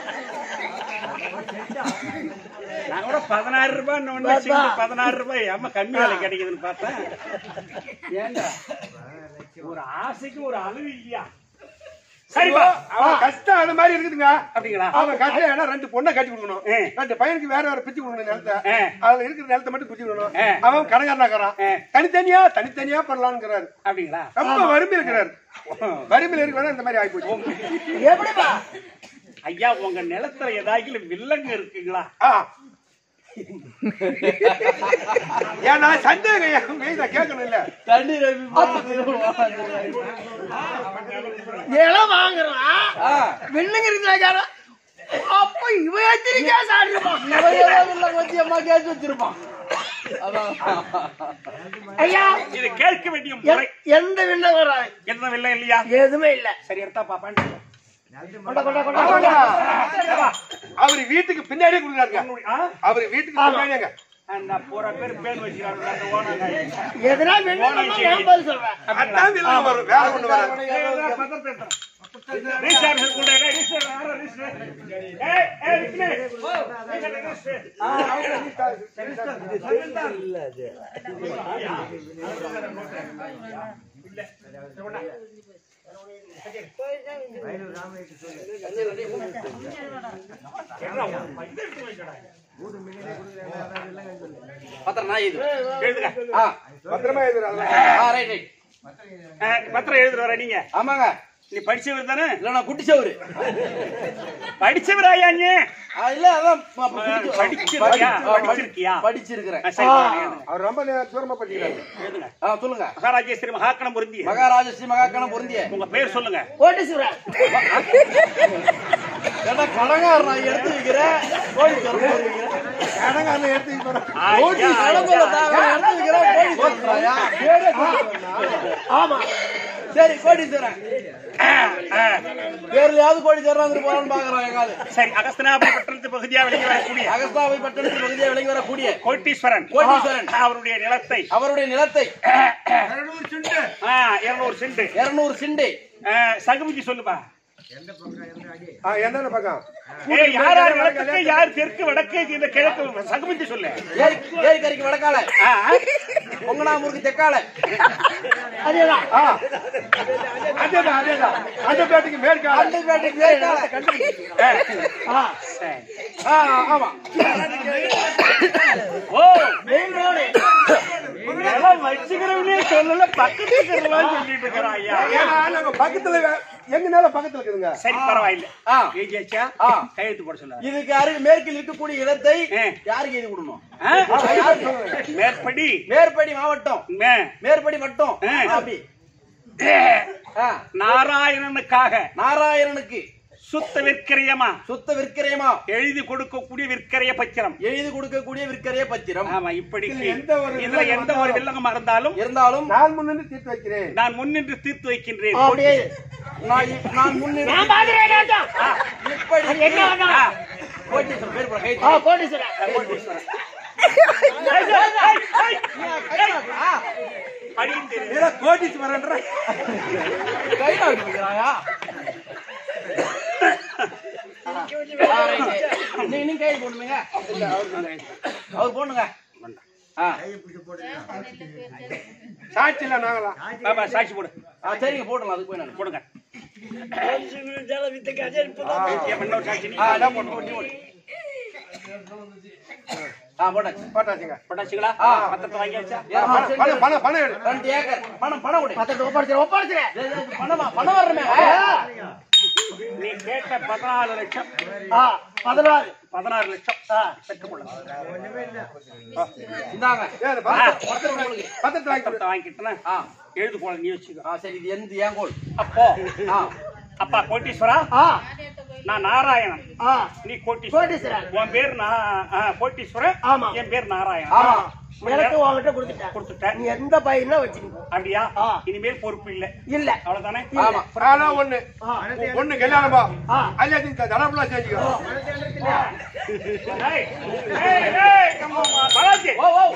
Speaker 3: நான் கூட பதினாறு ரூபாய் பதினாறு ரூபாய் ஆமா கம்மி விலை கிடைக்குதுன்னு பார்த்தேன் ஏண்டா ஒரு ஆசைக்கு ஒரு அளவு இல்லையா சரிப்பா
Speaker 1: அவன் கஷ்டம் அது மாதிரி இருக்குதுங்க
Speaker 3: அப்படிங்களா
Speaker 1: அவன் கஷ்டம் ஏன்னா ரெண்டு பொண்ணை கட்டி கொடுக்கணும்
Speaker 3: ஆ.
Speaker 1: ரெண்டு பையனுக்கு வேற வேற பிச்சு கொடுக்கணும் நிலத்தை
Speaker 3: ஆ.
Speaker 1: அதுல இருக்கிற நிலத்தை மட்டும் பிச்சு கொடுக்கணும்
Speaker 3: ஆ.
Speaker 1: அவன் கடங்காரனாக்குறான்
Speaker 3: ஆ.
Speaker 1: தனித்தனியா தனித்தனியா பண்ணலாம்ங்கிறாரு
Speaker 3: அப்படிங்களா
Speaker 1: ரொம்ப வறுமையில் இருக்கிறாரு வறுமையில் இருக்கிற இந்த மாதிரி ஆயிப்போச்சு
Speaker 2: எப்படிப்பா
Speaker 3: ஐயா உங்க நிலத்துல ஏதாவது வில்லங்க இருக்குங்களா
Speaker 1: ஆ. ஏன்னா சந்தேகம் என் மீத கேட்கணும் இல்ல
Speaker 2: தண்ணி நிலம் வாங்குறான் வில்லுங்க இருக்கிறாங்க அப்ப இவன் எத்திரிக்கா சாடிருப்பான் வச்சு அம்மா கேட்டு வச்சிருப்பான் ஐயா
Speaker 3: இது கேட்க வேண்டிய முறை
Speaker 2: எ- எந்த வில்லம் வராது
Speaker 3: என்ன வில்லம் இல்லையா
Speaker 2: எதுவுமே இல்ல
Speaker 3: சரி எடுத்தா பாப்பான்னு
Speaker 2: கொண்ட கொண்ட கொண்ட
Speaker 1: ஆமாங்க.
Speaker 2: கொண்ட
Speaker 1: அவரு வீட்டுக்கு பின்னாடியே கொடுக்குறாருங்க
Speaker 3: ஆ?
Speaker 1: அவரு வீட்டுக்கு பின்னாடியேங்க
Speaker 3: அந்த பூரா பேர் பேர் வச்சுக்கிறாங்க அந்த ஓனாங்க
Speaker 2: எதுனா வில்லம் நான் பதில் சொல்றேன்
Speaker 1: அதான் வில்லன் வரும் வேற ஒண்ணு வராது
Speaker 2: பத்திரம் நான் இது
Speaker 3: எழுதுங்க
Speaker 2: ஆ
Speaker 1: பத்திரமா எழுதுறாங்க
Speaker 2: ஆ ரைட் ரைட்
Speaker 3: அஹ், பத்திரம் எழுதுற வர நீங்க
Speaker 2: ஆமாங்க
Speaker 3: நீ படிச்சவர் தானே
Speaker 2: இல்ல நான் குட்டி சவுரு
Speaker 3: படிச்சவர் ஐயா நீ
Speaker 2: ஆ, இல்ல அதான் ப- ப- குட்டி-
Speaker 3: படிச்சிருக்கியா?
Speaker 2: ஆ, படி-
Speaker 3: படிச்சிருக்கியா?
Speaker 2: படிச்சிருக்கிறேன்
Speaker 3: அஹ், சரி எழுதுங்க.
Speaker 1: அவர் ரொம்ப நே- தூரமா படிக்கிறாரு
Speaker 3: எழுதுங்க
Speaker 2: ஆ சொல்லுங்க
Speaker 3: மகாராஜேஸ்வரி மகாக்கணம் பொருந்திய
Speaker 2: மகாராஜஸ்ரீ மகாக்கணம் பொருந்திய
Speaker 3: உங்க பேர் சொல்லுங்க
Speaker 2: கோட்டீஸ்வரன் ஏன்னா கடங்கார நான் எடுத்து வைக்கிறேன் கோடீஸ்வரன் போட்டு வைக்கிறேன்
Speaker 1: கடங்காரனை எடுத்து போறோம்
Speaker 3: ஐயா,
Speaker 2: கடம்பூர்ல தான் நான் எடுத்து வைக்கிறேன் கோடீஸ்வரன்யா. ஆமா சரி கோடீஸ்வரன்
Speaker 3: அஹ்,
Speaker 2: பேர்லயாவது கோடீஸ்வரன் வந்துட்டு போறான்னு பாக்குறோம் எங்காவது
Speaker 3: சரி அகஸ்தனாபுரி பட்டணத்து பகுதியா வெளியே வரக்கூடிய
Speaker 2: அகஸ்தாவை பட்டணத்து பகுதியை விலகி வரக்கூடிய
Speaker 3: கோட்டீஸ்வரன்
Speaker 2: கோட்டீஸ்வரன்.
Speaker 3: அவருடைய நிலத்தை
Speaker 2: அவருடைய நிலத்தை
Speaker 3: இருநூறு சென்ட்
Speaker 2: இருநூறு சிண்டை
Speaker 3: சகுமிக்கு சொல்லுப்பா
Speaker 1: ஆ, எந்தெந்த பக்கம்
Speaker 3: ஏய், யார் யார் நிலத்துக்கு யார் தெற்கு வடக்கு இந்த கிழக்கு சகுமிக்கு சொல்லு
Speaker 2: ஏரி ஏரிக்கரைக்கு வடக்கால
Speaker 3: ஆ,
Speaker 2: பொங்கனாமூருக்கு தெக்கால
Speaker 1: ஆ, அதேதான் அதேதான் அந்த பேட்டுக்கு மேற்கால
Speaker 2: அண்டிப்பேட்டைக்கு மேற்கால
Speaker 3: ஆ, சரி.
Speaker 2: ஆ, ஆமா
Speaker 3: ஓ
Speaker 2: மெயின் ரோடு
Speaker 3: நிலம் வச்சுக்கிறவனே சொல்லல பக்கத்து இருக்கிறவன் சொல்லிட்டு இருக்கிறான் ஐயா
Speaker 1: ஏன்னா நாங்க பக்கத்துல வே- எங்க நிலம் பக்கத்துல இருக்குதுங்க
Speaker 3: சரி பரவாயில்ல
Speaker 2: ஆ.
Speaker 3: எழுதியாச்சா
Speaker 2: ஆ.
Speaker 3: கையெழுத்து போட சொல்ல
Speaker 2: இதுக்கு அருகு மேற்கில் இருக்கக்கூடிய இடத்தை
Speaker 3: ஆ.
Speaker 2: யாருக்கு எழுதி கொடுக்கணும்
Speaker 3: மேற்படி
Speaker 2: மேற்படி மாவட்டம்
Speaker 3: மே-
Speaker 2: மேற்படி வட்டம்
Speaker 3: ஆ.
Speaker 2: அப்படி ஆ.
Speaker 3: நாராயணனுக்காக
Speaker 2: நாராயணனுக்கு
Speaker 3: சுத்த விற்கிரயமா
Speaker 2: சுத்த விற்கிரயமா
Speaker 3: எழுதி கொடுக்கக்கூடிய விற்கிரய பத்திரம்
Speaker 2: எழுதி கொடுக்கக்கூடிய விற்கிரய பத்திரம்
Speaker 3: ஆமா இப்படி
Speaker 1: இதுல எந்த ஒரு
Speaker 3: இதுல எந்த ஒரு வில்லங்கமா இருந்தாலும்
Speaker 2: இருந்தாலும்
Speaker 1: நான் முன்னின்று தீர்த்து வைக்கிறேன்
Speaker 3: நான் முன்னின்று தீர்த்து வைக்கின்றேன்
Speaker 2: நான் இ- நான் முன்னிறு இப்படி
Speaker 3: ஆ.
Speaker 2: கோட்டீஸ்வரன் பேர் போட கை ஆ,
Speaker 3: படிந்து
Speaker 1: ஏதோ கோட்டிச்சு வரன்ற
Speaker 2: கை நாட்டுக்கிறாயா நீங்க நீங்க கை போடுங்க அவர் போடுங்க ஆ
Speaker 1: சாட்சி இல்ல நாங்களாம்
Speaker 3: பாபா சாட்சி போடு
Speaker 2: ஆ, சரிங்க போடலாம் அதுக்கு போய் நான்
Speaker 3: போடுங்க ஏன் இன்னொரு சாட்சி நீ?
Speaker 2: ஆ, அதான் போடணும்.
Speaker 4: ஆ போட்டாச்சு
Speaker 1: போட்டாச்சுங்க
Speaker 3: போட்டாச்சுங்களா பத்திரத்தை வாங்கியாச்சா
Speaker 1: பணம் பணம் பணம் பணம் எடு
Speaker 4: ரெண்டு ஏக்கர் பணம் பணம் கொடு
Speaker 2: பத்திரத்தை ஒப்படைச்சிரு ஒப்படைச்சிரு
Speaker 4: டேய், டேய், பணமா பணம் வரணுமே
Speaker 3: நீ கேட்ட பதினாலு லட்சம்
Speaker 2: ஆ பதினாறு
Speaker 3: பதினாறு லட்சம் பெற்றுக்கொள்ள
Speaker 4: இந்தாங்க
Speaker 1: ஏறு, பணத்தை- பத்திரத்தை வாங்கி கொடு.
Speaker 3: பத்திரத்தை வாங்கிக்கிட்டேன்னா
Speaker 4: ஆ
Speaker 3: எழுது போல நீ வச்சுக்கோ
Speaker 4: ஆ சரி இது எந்த ஏன் கோல்
Speaker 3: அப்போ
Speaker 4: ஆ
Speaker 3: அப்பா கோட்டீஸ்வரா
Speaker 2: ஆ
Speaker 3: நான் நாராயணன்
Speaker 2: ஆ
Speaker 3: நீ கோட்டீஸ்வரன்
Speaker 2: கோட்டீஸ்வரன்
Speaker 3: உன் பேர் நா- ஆ, கோட்டீஸ்வரன்
Speaker 2: ஆமா.
Speaker 3: என் பேர் நாராயணன்
Speaker 2: ஆமா எனக்கு உங்ககிட்ட கொடுத்துட்டேன்
Speaker 3: கொடுத்துட்டேன்
Speaker 2: நீ எந்த பையனா வச்சுக்கோ
Speaker 3: அப்படியா
Speaker 2: ஆ.
Speaker 3: இனிமேல் பொறுப்பு இல்ல
Speaker 2: இல்ல
Speaker 3: அவ்வளவுதானே
Speaker 4: ஆமா
Speaker 1: ஆனா ஒண்ணு
Speaker 2: ஆ.
Speaker 1: ஒண்ணு கல்யாணமா
Speaker 2: ஆ.
Speaker 1: அல்ல இந்த தடப்புல செஞ்சுக்கோ
Speaker 3: ஏய், ஏய், ஏய், come on, பாலாஜி.
Speaker 4: ஓ ஓ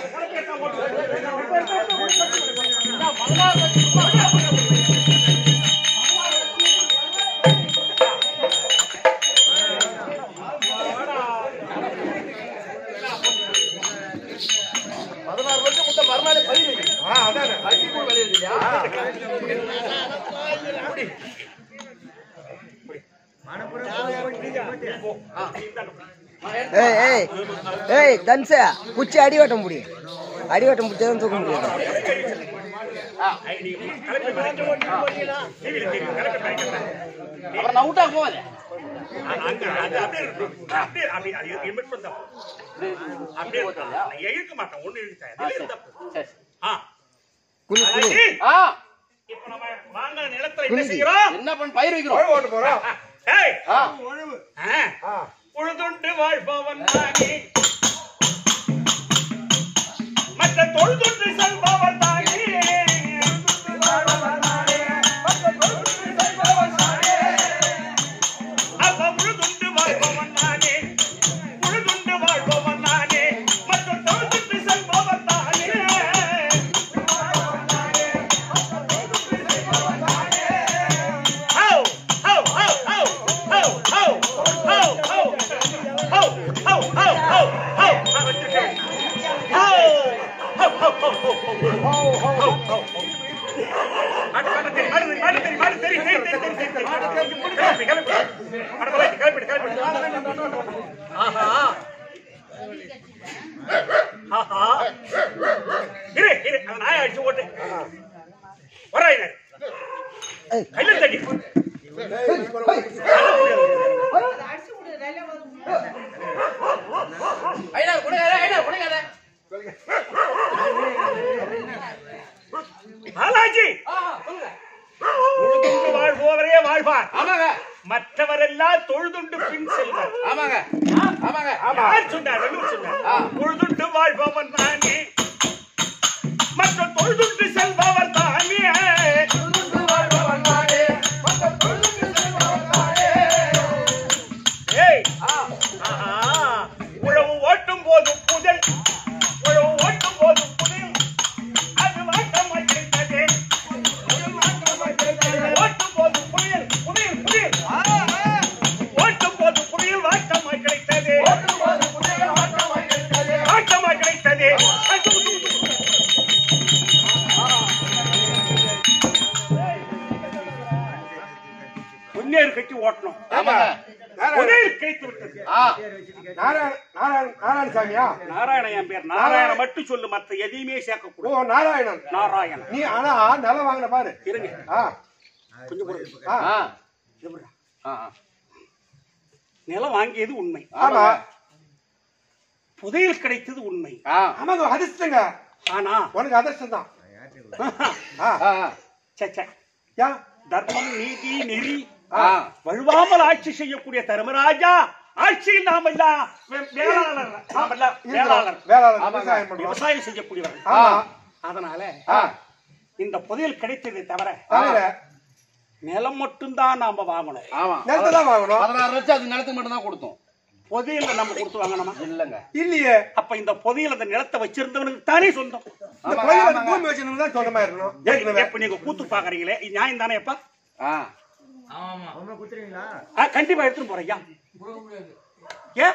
Speaker 4: பதினாறு வருஷம் முட்டை மறுநாள் பயிர் வைக்கணும்.
Speaker 1: ஆ அதானே
Speaker 4: அடிப்பூர் விலை இருக்கு இல்லையா?
Speaker 5: ஏய் ஏய் ஏய் தன்ச குச்சி அடிவட்டம் முடி அடிவட்டம் முடிச்சதான் தூக்க முடியாது
Speaker 4: அப்புறம் நான் விட்டா போவாது
Speaker 3: அங்க, அது அப்படியே இருக்கட்டும். அப்படியே, அப்படியே, அது இரு- மட்டும் தான். அப்படியே இருக்கட்டும். நான் இழுக்க மாட்டேன், ஒண்ணும் இழுக்காது. இதுல இருந்தா போதும்.
Speaker 4: சரி
Speaker 3: ஆ.
Speaker 5: குனி குனி
Speaker 3: பாலாஜி,
Speaker 4: ஆ
Speaker 3: இப்ப நம்ம வாங்கின நிலத்துல என்ன செய்கிறோம்
Speaker 4: என்ன பண்ண பயிர் வைக்கிறோம்
Speaker 1: ஓட்டு போறோம்
Speaker 3: ஏய்,
Speaker 4: ஆ
Speaker 3: ஆ,
Speaker 1: ஆ.
Speaker 3: உழுதுண்டு வாழ்பவன் நானே மற்ற தொழுதுண்டு செல்பவன் நானே அப்ப உழுதுண்டு வாழ்பவன் நானே உழுதுண்டு வாழ்பவன் நானே மற்ற தொழுதுண்டு செல்பவன் நானே Ho! Ho! Ho! Ho! Ho! Ho! Ho! Ho! Ho! Ho! Ho! Ho! Ho! Ho! Ho! மாடு, மாடு தெரி, மாடு தெரி, மாடு தெரி, மாடு தெரி, தெரி, தெரி, தெரி, தெரி, தெரி. கிளம்பி, கிளம்பி. மாடு போலாச்சு, கிளம்பிடு, கிளம்பிடு. ஆஹா. ஆஹா. இரு, இரு, அந்த நாயை அடிச்சு ஓட்டு. வராயினர். கையில தடி.
Speaker 4: ஐயா குடுங்க ஐயா குடுங்க
Speaker 3: பாலாஜி
Speaker 4: ஆ சொல்லுங்க
Speaker 3: தொழுதுண்டு வாழ்பவரே வாழ்வார்
Speaker 4: ஆமாங்க
Speaker 3: மற்றவரெல்லாம் தொழுதுண்டு பின் செல்வர்
Speaker 4: ஆமாங்க ஆமாங்க
Speaker 3: யார் சொன்னார் வள்ளுவர் சொன்னார்
Speaker 4: ஆ.
Speaker 3: தொழுதுண்டு வாழ்பவன் தானே மற்ற தொழுதுண்டு செல்பவர் தானே ஏய் ஆஹா. உழவு ஓட்டும் போது புதல் உழவு ஓட்டும் போது புதல் அது வாட்டமாய் கிடைத்தது ஓட்டும் போது புயல் புயல் புயல் ஓட்டும் போது புயல் வாட்டமாய் கிடைத்தது வாட்டமாய் கிடைத்தது பொன்னேறு கட்டி ஓட்டணும்
Speaker 4: ஆமாங்க
Speaker 1: நாராயண
Speaker 3: பொன்னேறு கிடைத்து விட்டது
Speaker 4: ஆ
Speaker 1: நாராயண நாராயண நாராயணசாமியா
Speaker 3: நாராயண என் பேர் நாராயண மட்டும் சொல்லு மத்த எதையுமே
Speaker 1: ஓ
Speaker 3: சேர்க்கக்கூடாது
Speaker 1: நாராயணன்
Speaker 3: நாராயணன்
Speaker 1: நீ ஆனா நிலம் வாங்கின பாரு
Speaker 3: இருங்க
Speaker 1: ஆ
Speaker 3: கொஞ்சம் பொறுங்க.
Speaker 1: ஆ
Speaker 4: ஆ
Speaker 3: இது பாருடா.
Speaker 4: ஆ ஆ.
Speaker 3: நிலம் வாங்கியது உண்மை
Speaker 1: ஆமா
Speaker 3: புதையல் கிடைத்தது உண்மை
Speaker 4: ஆ
Speaker 1: ஆமாங்க அதிர்ஷ்டங்க
Speaker 3: ஆனா
Speaker 1: உனக்கு அதிர்ஷ்டம் தான் ஆ
Speaker 4: ஆ ஆ.
Speaker 3: சே, சே.
Speaker 1: யா
Speaker 3: தர்மம் நீதி நெறி
Speaker 4: ஆ
Speaker 3: வழுவாமல் ஆட்சி செய்யக்கூடிய தர்மராஜா ஆட்சியில் நாம எல்லாம் வே- வேளாளர் நாம எல்லாம் வேளாளர்
Speaker 1: வேளாளர்
Speaker 4: ஆமாங்க.
Speaker 1: விவசாயம் பண்றோம்
Speaker 3: விவசாயம் செய்யக்கூடியவர்
Speaker 1: ஆமா
Speaker 3: அதனால
Speaker 4: ஆ
Speaker 3: இந்த புதையல் கிடைத்ததை தவிர
Speaker 1: தவிர
Speaker 3: நிலம் மட்டும்தான் நாம வாங்கணும்
Speaker 4: ஆமா
Speaker 1: நிலத்தை தான் வாங்கணும்
Speaker 4: பதினாறு லட்சம் அது நிலத்துக்கு மட்டும் தான் கொடுத்தோம்
Speaker 3: புதையல நம்ம கொடுத்து வாங்கணுமா
Speaker 4: இல்லங்க
Speaker 1: இல்லையே
Speaker 3: அப்ப இந்த புதையல் அந்த நிலத்தை வச்சிருந்தவனுக்கு தானே சொந்தம்
Speaker 1: இந்த
Speaker 4: ஆமாங்க,
Speaker 1: கோயில்
Speaker 4: ஆமாங்க.
Speaker 1: பூமி வச்சிருந்தா தான் சொந்தமா இருக்கணும்
Speaker 3: ஏய்,
Speaker 1: ஏற்கனவே.
Speaker 3: இப்ப நீங்க கூத்து பாக்குறீங்களே இது நியாயம் தானே எப்ப
Speaker 4: ஆ
Speaker 3: ஆ, கண்டிப்பா எடுத்துட்டு போறேன் ஐயா ஏன்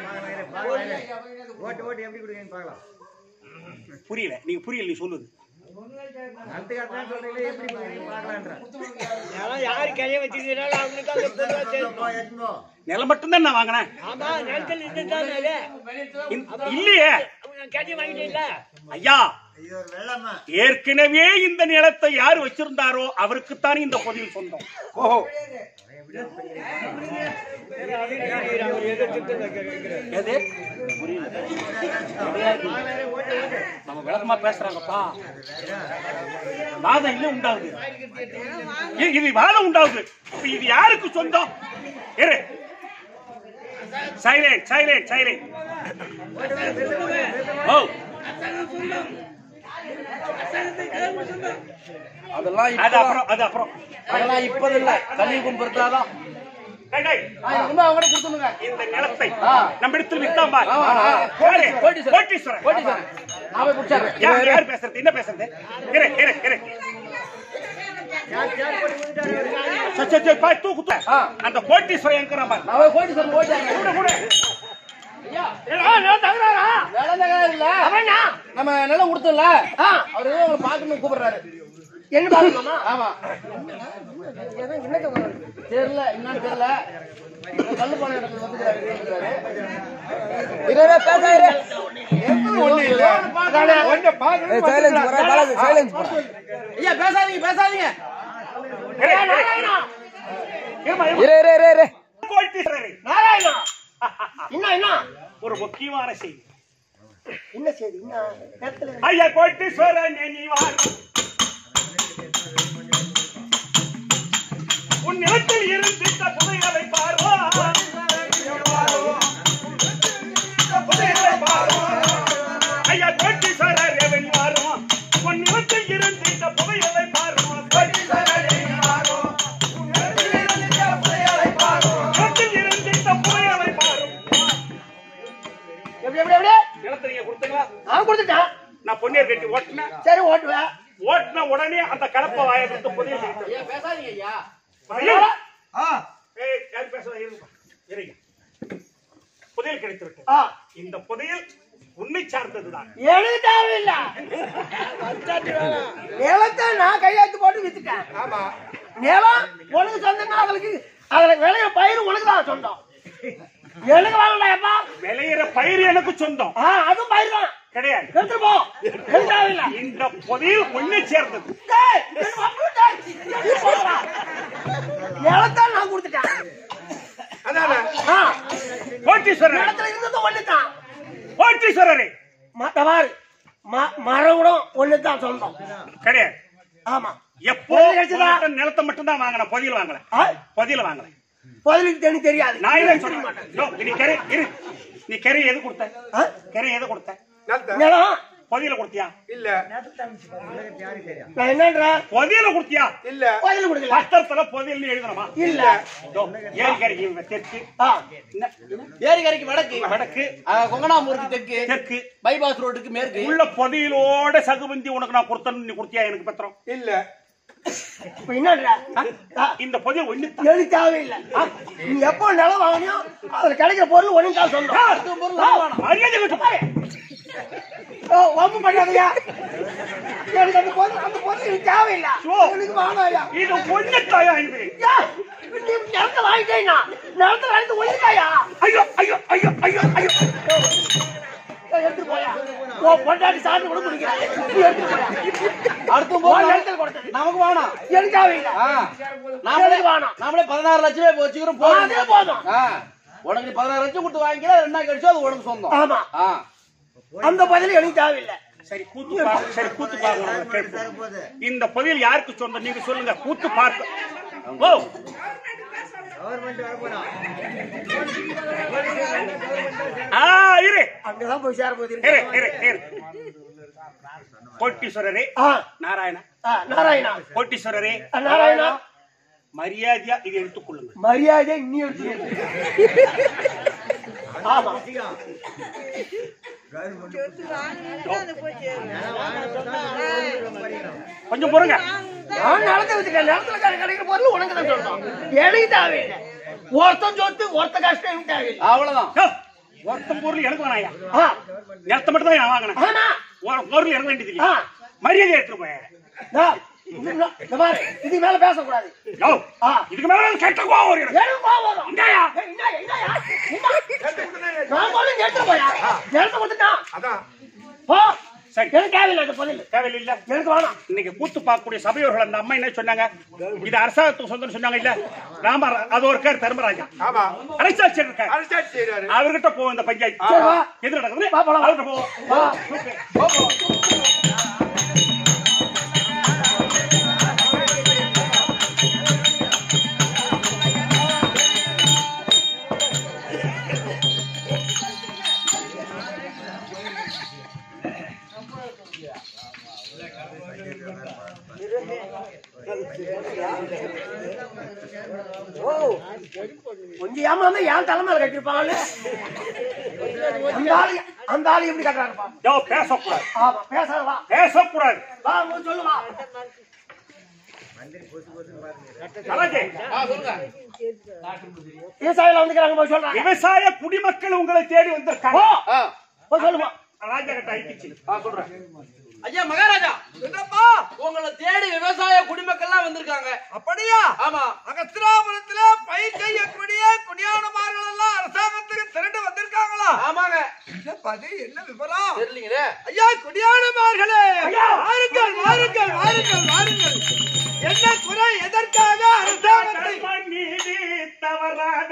Speaker 6: ஓட்டு ஓட்டு எப்படி கொடுக்குறீங்கன்னு பார்க்கலாம்
Speaker 3: புரியல நீங்க புரியல நீ சொல்லுது
Speaker 2: யாரு கையை வச்சிருக்கிறாலும் அவங்களுக்கு தான் அந்த பொருளா சேரும்.
Speaker 3: நிலம் மட்டும்தான் நான் வாங்கினேன்
Speaker 2: ஆமா நிலத்தில் இருந்துட்டாங்க
Speaker 3: இந்த- இல்லையே
Speaker 2: கேட்டி வாங்கிட்டீங்கள
Speaker 3: ஐயா ஏற்கனவே இந்த நிலத்தை யார் வச்சிருந்தாரோ அவருக்குத்தான் இந்த பொதியில் சொந்தம் ஓஹோ எது புரியல. நம்ம விளக்கமா பேசுறாங்கப்பா வாதம் இல்ல உண்டாகுது இ- இது வாதம் உண்டாகுது இப்ப இது யாருக்கு சொந்தம் இரு சைலண்ட் சைலண்ட் சைலண்ட் ஓ
Speaker 4: அதெல்லாம்
Speaker 3: அது
Speaker 4: இப்ப
Speaker 3: அப்புறம் அது அப்புறம்
Speaker 4: அதெல்லாம் இப்போது இல்ல கலியுகம் பிறந்தாதான்
Speaker 3: டேய், டேய்,
Speaker 4: அவங்க கொடுத்துருங்க
Speaker 3: இந்த நிலத்தை
Speaker 4: ஆ.
Speaker 3: நம்ம இடத்துல வித்தான் பாரு
Speaker 4: ஆமா, ஆ.
Speaker 3: யாரு?
Speaker 4: கோட்டீஸ்வரன்.
Speaker 3: கோட்டீஸ்வரன்.
Speaker 4: போட்டி சார் நான் போய் பிடிச்சாரு
Speaker 3: யார் யார் பேசுறது என்ன பேசுறது இரு இரு இரு சரி, சரி, சரி, பாய், தூக்கு, தூக்கு.
Speaker 4: ஆ.
Speaker 3: அந்த கோட்டீஸ்வரன் என்கிறான் பாரு.
Speaker 4: நான் போய் கோட்டி சார் போயிட்டாங்க
Speaker 3: கூட, கூட.
Speaker 4: நிலம் தகராறு இல்ல நம்ம நிலம் கொடுத்தோம்ல அவரு ஏதோ உங்களை பார்க்கணும் கூப்பிடுறாரு
Speaker 2: என்ன பாருமாமா
Speaker 4: ஆமா தெரியல என்னன்னு தெரியல ஏதோ கல்லு பானை இடத்துல வந்துக்கிறாரு இருக்கிறாரு
Speaker 5: இருவே பேசாயிரு
Speaker 3: ஒண்ணும் இல்ல. கொஞ்சம் பாக்கணும்,
Speaker 5: சைலன்ஸ் போறா பாலாஜி சைலன்ஸ் போறா
Speaker 4: ஐயா பேசாதீங்க பேசாதீங்க
Speaker 3: இரு, இரு, இரு. இருமா, இருமா.
Speaker 5: இரு இரு இரு இரு
Speaker 3: கோட்டீஸ்வரன்.
Speaker 2: நாராயணா என்ன என்ன
Speaker 3: ஒரு முக்கியமான செய்தி
Speaker 2: என்ன செய்தி என்ன நேரத்துல
Speaker 3: ஐயா கோட்டீஸ்வரன் நீ வாரு. உன் நிலத்தில் இருந்திட்ட புதையலை பாரோ புதையலை பாரோ. ஐயா கோட்டீஸ்வரர் எவன் வாரோ உன் நிலத்தில் இருந்திட்ட புதையலை பாரோ கோட்டீஸ்வரர் எவன் வாரோ. உன் நிலத்தில் இருந்திட்ட புதையலை பாரோ. நிலத்தில் இருந்திட்ட புதையலை பாரோ.
Speaker 2: எப்படி எப்படி எப்படி
Speaker 3: நிலத்தை நீங்க கொடுத்தீங்களா
Speaker 2: அவன் கொடுத்துட்டான்
Speaker 3: நான் பொன்னியர் கட்டி ஓட்டினேன்
Speaker 2: சரி ஓட்டுவேன்
Speaker 3: ஓட்டின உடனே அந்த கலப்பை வாயை விட்டு புதையல் எடுத்து
Speaker 4: ஐயா பேசாதீங்க ஐயா
Speaker 3: புதையல்? ஏய், யார் பேசுறா? இருங்க. இருங்க. புதையல் கிடைத்து விட்டது
Speaker 2: ஆ
Speaker 3: இந்த புதையல் உன்னை சார்ந்ததுதான்
Speaker 2: எனக்கு தேவையில்ல நிலத்தை நான் கையெழுத்து போட்டு வித்துட்டேன்
Speaker 3: ஆமா
Speaker 2: நிலம் உனக்கு சொந்தம்னா அதுக்கு அதுல விளைய பயிர் உனக்கு தான் சொந்தம் எனக்கு வாங்கலையாப்பா
Speaker 3: விளையிற பயிர் எனக்கு சொந்தம்
Speaker 2: ஆ அதுவும் பயிர் தான்
Speaker 3: கிடையாது
Speaker 2: எடுத்துட்டு போ எனக்கு தேவையில்ல
Speaker 3: இந்த புதையல் உன்னை சேர்ந்தது
Speaker 2: டேய், எனக்கு வம்பு டேய். எடுத்துட்டு போடா. நிலத்தை நான் கொடுத்துட்டேன் ஆ,
Speaker 3: கோட்டீஸ்வரர்
Speaker 2: நிலத்துல இருந்தது ஒண்ணுதான்
Speaker 3: கோட்டீஸ்வரரே
Speaker 2: மத்தவாறு மரம் கூட ஒண்ணுதான் சொந்தம்
Speaker 3: கிடையாது
Speaker 2: ஆமா
Speaker 3: எப்போ
Speaker 2: புதையல் கிடைச்சதா?
Speaker 3: உன்கிட்ட நிலத்தை மட்டும் தான் வாங்கின புதையல் வாங்கல
Speaker 2: ஆ,
Speaker 3: புதையல் வாங்கல
Speaker 2: பதிலுக்கு தனி தெரியாது
Speaker 3: நான் இதை சொல்றேன் யோ, நீ கரை இரு நீ கரை எது கொடுத்த
Speaker 2: ஆ?
Speaker 3: கரை எது கொடுத்த
Speaker 2: நிலம்
Speaker 3: புதையல கொடுத்தியா
Speaker 2: நான் என்னன்றேன்
Speaker 3: புதையல கொடுத்தியா
Speaker 2: பதில் கொடுக்கல
Speaker 3: பத்திரத்துல புதையல் எழுதணுமா
Speaker 2: இல்ல
Speaker 3: யோ, ஏரி கரைக்கு தெற்கு
Speaker 2: ஆ,
Speaker 3: என்ன?
Speaker 4: ஏரிக்கரைக்கு வடக்கு
Speaker 3: வடக்கு
Speaker 4: ஆ, கொங்கனாமூருக்கு தெற்கு
Speaker 3: தெற்கு
Speaker 4: பைபாஸ் ரோட்டுக்கு மேற்கு
Speaker 3: உள்ள புதையலோட சகுபந்தி உனக்கு நான் கொடுத்தேன்னு நீ கொடுத்தியா எனக்கு பத்திரம்
Speaker 2: இப்ப என்னன்ற ஆ,
Speaker 3: இந்த புதையல் ஒண்ணு
Speaker 2: எனக்கு தேவையில்லை ஆ, நீ எப்போ நிலம் வாங்கினியோ அதுல கிடைக்கிற பொருள் ஒண்ணு தான் சொந்தம்
Speaker 4: பொருள் நான் வேணாம்.
Speaker 3: மரியாதை விட்டு போய்
Speaker 2: ஓ, வம்பு பண்ணாதயா எனக்கு அந்த பொருள் அந்த பொருள் எனக்கு தேவையில்லை
Speaker 3: ஓ.
Speaker 2: எனக்கு வாங்காயா
Speaker 3: இது ஒண்ணு தாயா இது
Speaker 2: யா, நீ நிலத்தை வாங்கிட்டேனா நிலத்தை வாங்கிட்டு ஒழுங்காயா
Speaker 3: ஐயோ ஐயோ ஐயோ ஐயோ ஐயோ
Speaker 2: எடுத்துட்டு போயா ஓ பொண்டாட்டி சாப்பிட்டு கூட குடிக்கிறாங்க நீ எடுத்துட்டு போயா
Speaker 4: அடுத்த
Speaker 2: உன்
Speaker 4: போது
Speaker 2: நிலத்தில் கொடுத்தது
Speaker 4: நமக்கு வேணாம்
Speaker 2: எனக்கு தேவையில்லை
Speaker 4: ஆ. நாமளே
Speaker 2: எனக்கு வேணாம்
Speaker 4: நாமளே பதினாறு லட்சமே இப்போ வச்சுக்கிறோம்
Speaker 2: அதே
Speaker 4: போதும்
Speaker 2: போதும்
Speaker 4: ஆ. உனக்கு நீ பதினாறு லட்சம் கொடுத்து வாங்கிக்கிற ரெண்டா கழிச்சு அது உனக்கு சொந்தம்
Speaker 2: ஆமா
Speaker 4: ஆ.
Speaker 2: அந்த பதில் எனக்கு தேவையில்லை
Speaker 3: சரி கூத்து பா- சரி கூத்து பார்க்கணும் கேட்போம். இந்த புதையல் யாருக்கு சொந்தம் நீங்க சொல்லுங்க கூத்து பார்க்க ஓ ஆ இரு
Speaker 2: அங்கதான் போய் சேர போகுது
Speaker 3: இரு இரு இரு கோட்டீஸ்வரரே
Speaker 2: ஆ
Speaker 3: நாராயணா
Speaker 2: ஆ, நாராயணா
Speaker 3: கோட்டீஸ்வரரே
Speaker 2: ஆ, நாராயணா
Speaker 3: மரியாதையா இதை எடுத்துக் கொள்ளுங்க
Speaker 2: மரியாதை நீ எடுத்து ஆமா
Speaker 3: கொஞ்சம் பொறுங்க
Speaker 2: நான் நிலத்தை வச்சுட்டேன் நிலத்துல கிடை- கிடைக்கிற பொருள் உனக்கு தான் சொல்றோம் எனக்கு தேவையில்லை ஒருத்தன் சொத்து ஒருத்த கஷ்டம் எனக்கு தேவையில்லை
Speaker 4: அவ்வளவுதான்
Speaker 3: யோ, ஒருத்த பொருள் எனக்கு வேணாயா
Speaker 2: ஆ,
Speaker 3: நிலத்தை மட்டும் தான் நான் வாங்கினேன்
Speaker 2: ஆமா
Speaker 3: ஒரு பொருள் எனக்கு வேண்டியது
Speaker 2: ஆ,
Speaker 3: மரியாதை எடுத்துட்டு போய்
Speaker 2: நான், இன்னும் இந்த மாதிரி, இதுக்கு மேல பேசக்கூடாது
Speaker 3: யோ,
Speaker 2: ஆ.
Speaker 3: இதுக்கு மேல எனக்கு கெட்ட கோவம் வருது எனக்கு.
Speaker 2: எனக்கு கோவம் வரும்.
Speaker 3: இந்தாயா?
Speaker 2: ஏய், இந்தாயா, இந்தாயா, இந்தா. நான் சொல்லுங்க, எடுத்துட்டு போயா. எடுத்து கொடுத்துட்டான்.
Speaker 1: அதான்
Speaker 2: போ.
Speaker 3: சரி.
Speaker 2: எனக்கு தேவையில்லை இந்த பதில்.
Speaker 3: தேவையில்லை
Speaker 2: எனக்கு வேணாம்.
Speaker 3: இன்னைக்கு கூத்து பார்க்கக்கூடிய சபையோர்கள் அந்த அம்மா என்ன சொன்னாங்க இது அரசாங்கத்துக்கு சொந்தம் சொன்னாங்க இல்ல ராம அது ஒரு பேர் தர்மராஜா
Speaker 1: ஆமா
Speaker 3: அரசாட்சி இருக்காரு
Speaker 1: அரசாட்சி செய்யறாரு
Speaker 3: அவர்கிட்ட போவோம் இந்த பஞ்சாயத்து
Speaker 2: சரி, வா.
Speaker 3: எது நடக்குது
Speaker 2: வா, போலாம்.
Speaker 3: அவர்கிட்ட போவோம்
Speaker 2: வா. ஓ, கொஞ்சம் ஏமாந்தா என் தலைமையில கட்டிருப்பாங்கல்ல அந்த ஆளு அந்த ஆளு எப்படி கட்டுறாருப்பா
Speaker 3: யோ பேசக்கூடாது
Speaker 2: ஆமா பேசாதவா
Speaker 3: பேசக்கூடாது
Speaker 2: வா முதல்ல சொல்லுவா
Speaker 3: கலாஜி,
Speaker 2: விவசாயில வந்துக்கிறாங்க போய் சொல்றாங்க
Speaker 3: விவசாய குடிமக்கள் உங்களை தேடி வந்திருக்காங்க
Speaker 2: ஓ போய் சொல்லுவா
Speaker 3: ராஜா கிட்ட ஐக்கிச்சு
Speaker 4: ஐயா மகாராஜா
Speaker 1: என்னப்பா
Speaker 4: உங்களை தேடி விவசாய குடிமக்கள்லாம் வந்திருக்காங்க
Speaker 1: அப்படியா
Speaker 4: ஆமா
Speaker 1: அகஸ்திராபுரத்துல பயிர் செய்யக்கூடிய குடியானமார்கள் எல்லாம் அரசாங்கத்துக்கு திரண்டு வந்திருக்காங்களா
Speaker 4: ஆமாங்க
Speaker 1: என்னப்பா அது? என்ன விவரம்
Speaker 4: தெரியலீங்களே
Speaker 1: ஐயா குடியானமார்களே
Speaker 2: ஐயா!
Speaker 1: வாருங்கள் வாருங்கள் வாருங்கள் வாருங்கள் என்ன குறை எதற்காக அரசாங்கத்தை
Speaker 3: தர்ம நீதி தவறாத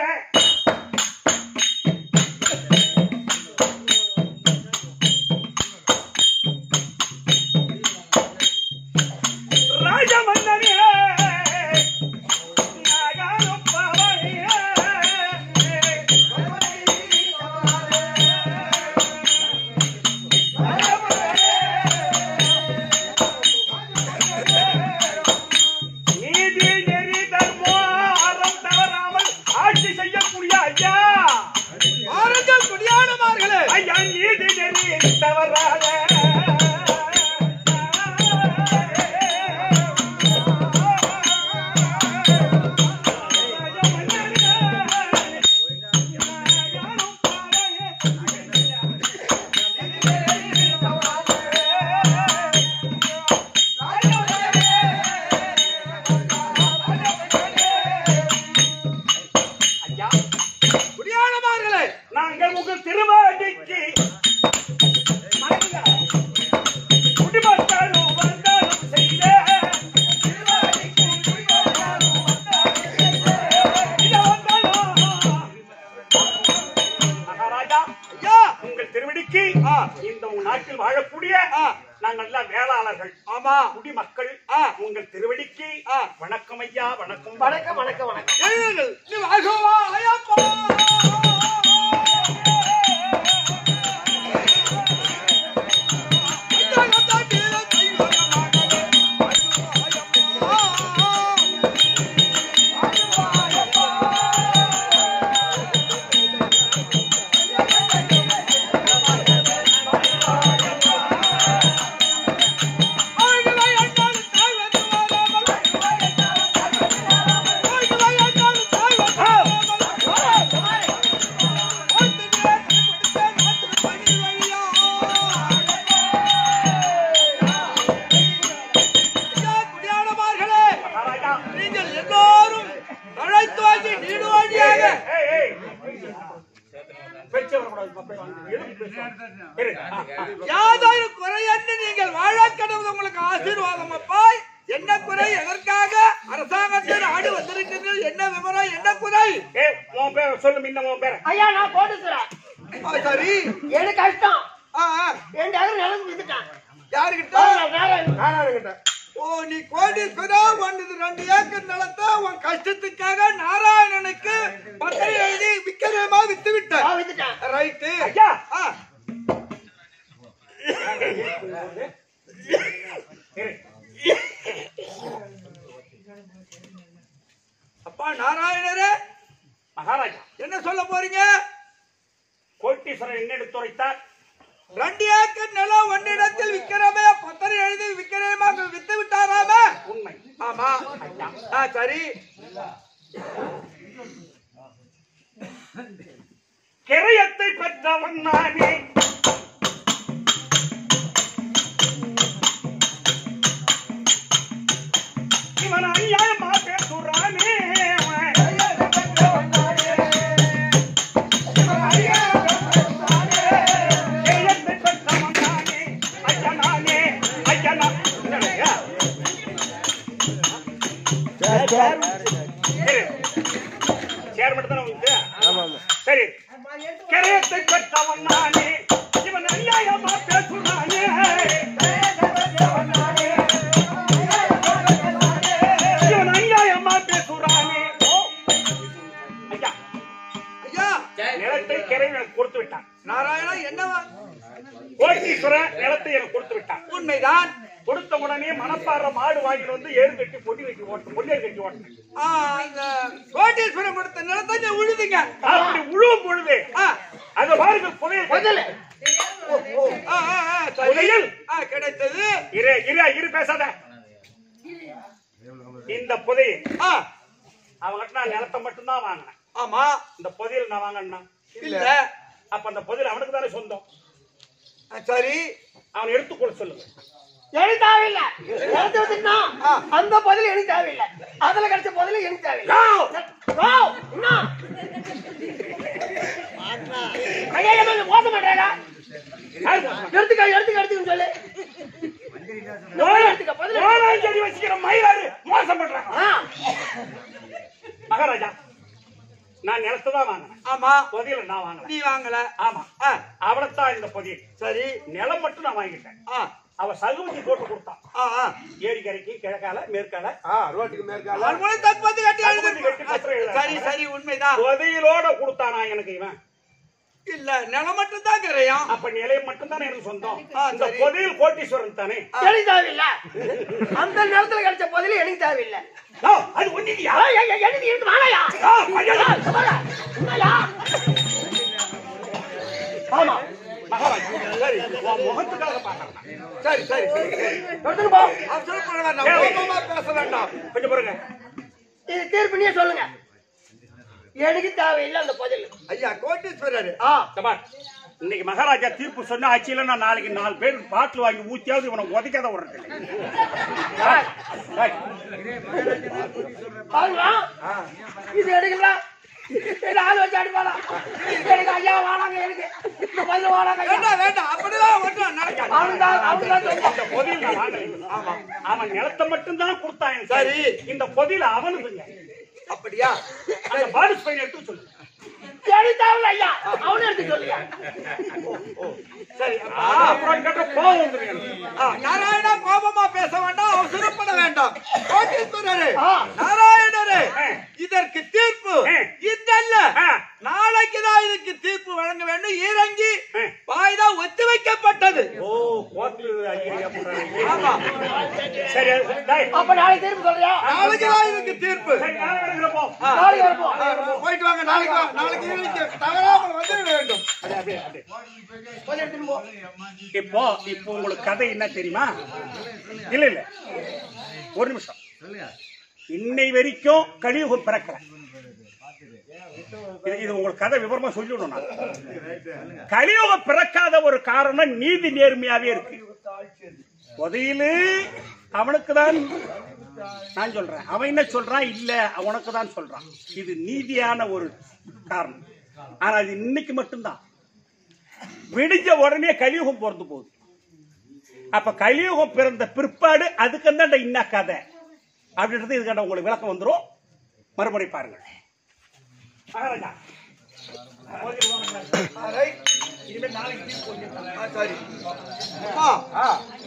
Speaker 3: ராஜமன்னனே நாகாலும் பவனியே நீதி நெறி தர்மம் அறம் தவறாமல் ஆட்சி செய்யக்கூடிய ஐயா
Speaker 1: வாருங்கள் குடியானமார்களே
Speaker 3: ஐயா நீதி நெறி தவறாத
Speaker 1: குடியானமார்களே
Speaker 3: நாங்கள் உங்கள் திருவாடிக்கு குடிமக்களும் வந்தாலும் செய்த திருவாடிக்கு குடிமக்களும் வந்தாலும் செய்த. இத வந்தாலும். மகாராஜா
Speaker 1: ஐயா
Speaker 3: உங்கள் திருவடிக்கு
Speaker 1: ஆ.
Speaker 3: இந்த உன் நாட்டில் வாழக்கூடிய
Speaker 1: ஆ.
Speaker 3: நாங்கள் எல்லாம் வேளாளர்கள்
Speaker 1: ஆமா
Speaker 3: குடிமக்கள்
Speaker 1: ஆ.
Speaker 3: உங்கள் திருவடிக்கு
Speaker 1: ஆ.
Speaker 3: வணக்கம் ஐயா வணக்கம்
Speaker 2: வணக்கம் வணக்கம் வணக்கம்
Speaker 1: எழுங்கள் நீ வாழ்கவா ஐயப்பா குடியானமார்களே
Speaker 3: மகாராஜா
Speaker 1: நீங்கள் எல்லோரும் தழைத்து வாங்கி நீடு வாங்கியாக
Speaker 3: ஏய், ஏய். பேச்சு வரக்கூடாது, அப்படி வாங்க. எழுதி பேசுவோம். இரு. ஆ, ஆ.
Speaker 1: யாதொரு குறையன்று நீங்கள் வாழ கடவுள் உங்களுக்கு ஆசீர்வாதம் அப்பா என்ன குறை எதற்காக அரசாங்கத்தில் ஆடு வந்திருக்கிறீர்கள் என்ன விவரம் என்ன குறை
Speaker 3: ஏய், உன் பேரை சொல்லு முன்ன உன் பேரை.
Speaker 2: ஐயா நான் போட்டுக்கிறேன்
Speaker 1: ஆ, சரி
Speaker 2: எனக்கு கஷ்டம்
Speaker 1: ஆ, ஆ.
Speaker 2: ரெண்டு அகரம் நிலந்து வித்துட்டான்
Speaker 1: யாருகிட்ட
Speaker 2: நாராயணன்
Speaker 1: ஓ நீ கோடீஸ்வரம் ஒன்று ரெண்டு ஏக்கர் நிலத்தை உன் கஷ்டத்துக்காக நாராயணனுக்கு பத்திரை எழுதி விக்கிறமா வித்து விட்ட
Speaker 2: நான் வித்துட்டேன்
Speaker 1: ரைட்டு
Speaker 3: ஐயா.
Speaker 1: ஆ,
Speaker 3: இரு.
Speaker 1: அப்பா நாராயணரே
Speaker 3: மகாராஜா
Speaker 1: என்ன சொல்ல போறீங்க
Speaker 3: கோட்டீஸ்வரர் என்னெடுத்து உரைத்தார்
Speaker 1: ரெண்டு ஏக்கர் நிலம் ஒன்னிடத்தில் விக்கிறமே பத்திரை எழுதி விக்கிறேமா வித்து விட்டாராமே
Speaker 3: உண்மை
Speaker 1: ஆமா ஆ சரி
Speaker 3: கிரயத்தை பெற்றவன் நானே உனக்கு
Speaker 5: ஆமா ஆமா
Speaker 3: சரி கிரயத்தை பெற்றவன் நானே இவன் அநியாயமா பேசுறானே இவன் அநியாயமா பேசுறானே ஐயா
Speaker 1: ஐயா
Speaker 3: நிலத்தை கிரை எனக்கு கொடுத்து விட்டான்
Speaker 1: நாராயணா என்னவா
Speaker 3: கோட்டீஸ்வரன் நிலத்தை எனக்கு கொடுத்து விட்டான்
Speaker 1: உண்மைதான்
Speaker 3: கொடுத்த உடனே மணப்பாறை மாடு வாங்கிட்டு வந்து ஏறு கட்டி பொடி கட்டி ஓட்டு பொன்னேறு கட்டி ஓட்டு
Speaker 1: ஆ, அந்த கோட்டீஸ்வரம் கொடுத்த நிலத்தை நீ உழுதுங்க
Speaker 3: அப்படி உழுவும் பொழுது
Speaker 1: ஆ,
Speaker 3: அது பாருங்க புதையல்
Speaker 2: முதல்ல
Speaker 1: ஆ, ஆ, ஆ, சரி.
Speaker 3: புதையல்
Speaker 1: ஆ, கிடைத்தது
Speaker 3: இரு இரு இரு பேசாத இந்த புதையல்
Speaker 1: ஆ,
Speaker 3: அவங்ககிட்ட நான் நிலத்தை மட்டும்தான் வாங்கினேன்
Speaker 1: ஆமா
Speaker 3: இந்த புதையல் நான் வாங்கினா
Speaker 1: இல்ல
Speaker 3: அப்ப அந்த புதையல் அவனுக்கு தானே சொந்தம்
Speaker 1: ஆ, சரி
Speaker 3: அவனை எடுத்துக்கொள்ள சொல்லுங்க
Speaker 2: எனக்கு தேவையில்ல எடுத்து வச்சுக்கினா அந்த பதில் எனக்கு தேவையில்லை அதுல கிடைச்ச பதில் எனக்கு தேவையில்லை
Speaker 3: Go!
Speaker 2: Go! என்ன? ஐயா, ஏம்மா இங்க மோச மாட்டேங்க எடுத்துக்க எடுத்துக்க எடுத்துக்கன்னு சொல்லு எடுத்துக்க பதில் எடுத்துக்க.
Speaker 3: ஓனாஞ்சேரி வச்சுக்கிற மயிலாறு மோசம் பண்றாங்க
Speaker 2: ஆ,
Speaker 3: மகாராஜா நான் நிலத்தை தான் வாங்கினேன்
Speaker 1: ஆமா
Speaker 3: புதையல் நான் வாங்கினேன்
Speaker 1: நீ வாங்கல
Speaker 3: ஆமா
Speaker 1: ஆ,
Speaker 3: அவளைத்தான் இந்த புதையல்
Speaker 1: சரி
Speaker 3: நிலம் மட்டும் நான் வாங்கிட்டேன்
Speaker 1: ஆ,
Speaker 3: அவ சகுமதி போட்டு கொடுத்தான்
Speaker 1: ஆ, ஆ.
Speaker 3: ஏரிக்கரைக்கு கிழக்கால மேற்கால
Speaker 4: ரோட்டுக்கு மேற்கால
Speaker 1: அவர் மூலம் தற்போது கட்டி
Speaker 3: தற்போது
Speaker 1: எழுது.
Speaker 3: கட்டி பத்திரம் எழுது.
Speaker 1: சரி சரி உண்மைதான்
Speaker 3: புதையலோட கொடுத்தானா எனக்கு இவன்
Speaker 1: இல்ல நிலம் மட்டும் தான் கரையும்
Speaker 3: அப்ப நிலையம் மட்டும்தானே எனக்கு சொந்தம்
Speaker 1: ஆ,
Speaker 3: இந்த
Speaker 1: சரி.
Speaker 3: புதையல் கோட்டீஸ்வரன் தானே
Speaker 2: எனக்கு தேவையில்லை அந்த நேரத்துல கிடைச்ச பதில் எனக்கு தேவையில்லை
Speaker 3: ஓ, அது ஒண்ணியா
Speaker 2: ஏய், ஏய், ஏய், எனக்கு இருக்கு வாழையா உண்மையா ஆமா
Speaker 3: மகாராஜா சரி உன் முகத்துக்காக பாக்கிறேன்
Speaker 1: சரி சரி சரி சரி.
Speaker 2: எடுத்துட்டு போ
Speaker 1: அவசரம் பண்ண வேண்டாம் கோபமா பேச வேண்டாம்
Speaker 3: கொஞ்சம் பாருங்க
Speaker 2: இது தீர்ப்பு நீயே சொல்லுங்க எனக்கு தேவையில்லை அந்த பதில்
Speaker 1: ஐயா கோட்டீஸ்வரர்
Speaker 2: ஆ
Speaker 3: இந்த பார், இன்னைக்கு மகாராஜா தீர்ப்பு சொன்ன ஆட்சியில நான் நாளைக்கு நாலு பேர் பாட்டில் வாங்கி ஊத்தியாவது இவனை உதைக்காத விடுறது
Speaker 2: பாருங்களா இது எடுக்கலாம் இது ஆள் வச்சு அடிப்பாளா எனக்கு ஐயா வாடாங்க எனக்கு இந்த பதில் வாடாங்க ஐயா.
Speaker 1: வேண்டாம் வேண்டாம் அப்படிதான் ஒன்றும் நடக்காது
Speaker 2: அவனுதான் அவனுதான் சொல்லுவான்.
Speaker 3: இந்த பொதியில் நான் வாங்கலை. அவன் நிலத்தை மட்டும்தான் கொடுத்தான் எனக்கு.
Speaker 1: சரி.
Speaker 3: இந்த பொதியில அவனுக்குங்க
Speaker 1: அப்படியா
Speaker 3: அந்த பாரிஸ் பையன் எடுத்து சொல்லு
Speaker 2: எனக்கு தேவையில்லை ஐயா அவனு எடுத்து சொல்லுங்க
Speaker 1: சரி
Speaker 3: ஆ, அப்புறம் கேட்டா கோவம் வந்துரும் எனக்கு.
Speaker 1: ஆ, நாராயணா கோபமா பேச வேண்டாம் அவசரப்பட வேண்டாம் கோட்டீஸ்வரரே
Speaker 2: ஆ.
Speaker 1: நாராயணரே
Speaker 3: ஆ.
Speaker 1: இதற்கு தீர்ப்பு
Speaker 3: ஆ.
Speaker 1: இந்தல்ல
Speaker 3: ஆ.
Speaker 1: நாளைக்கு தான் இதுக்கு தீர்ப்பு வழங்க வேண்டும் இறங்கி
Speaker 3: ஆ.
Speaker 1: வாய்தா ஒத்தி வைக்கப்பட்டது
Speaker 3: ஓ கோர்ட்டு ஐயா போடுறாங்க.
Speaker 1: ஆமா
Speaker 3: சரி டேய்,
Speaker 2: அப்ப நாளைக்கு திருப்பி சொல்றியா
Speaker 1: நாளைக்கு தான் இதுக்கு தீர்ப்பு
Speaker 3: சரி, நாளை எடுக்கிற போ.
Speaker 1: ஆ.
Speaker 2: நாளைக்கு வரப்போ
Speaker 1: ஆ, போயிட்டு வாங்க நாளைக்கு வா. நாளைக்கு ஈவினிங் தவறாமல் வந்துட வேண்டும்
Speaker 3: அப்படியே, அப்படியே, அப்படியே.
Speaker 2: கொஞ்சம் எடுத்துட்டு போ
Speaker 3: இப்போ இப்போ உங்களுக்கு கதை என்ன தெரியுமா இல்ல இல்ல ஒரு நிமிஷம் இன்னை வரைக்கும் கலியுகம் பிறக்கல இது இது உங்களுக்கு கதை விவரமா சொல்லிவிடும் நான் கலியுகம் பிறக்காத ஒரு காரணம் நீதி நேர்மையாவே இருக்கு புதையிலு அவனுக்கு தான் நான் சொல்றேன் அவன் என்ன சொல்றான் இல்ல உனக்கு தான் சொல்றான் இது நீதியான ஒரு காரணம் ஆனா அது இன்னைக்கு மட்டும்தான் விடிஞ்ச உடனே கலியுகம் பிறந்து போகுது அப்ப கலியுகம் பிறந்த பிற்பாடு அதுக்கு தான் என்ன கதை அப்படின்றது இதுக்கான உங்களுக்கு விளக்கம் வந்துரும் மறுபடி பாருங்க மகாராஜா
Speaker 1: ஆ, ரைட்.
Speaker 3: இனிமேல் நாளைக்கு தீர்ப்பு சொல்லிடுறேன்.
Speaker 1: ஆ, சரி ஆ.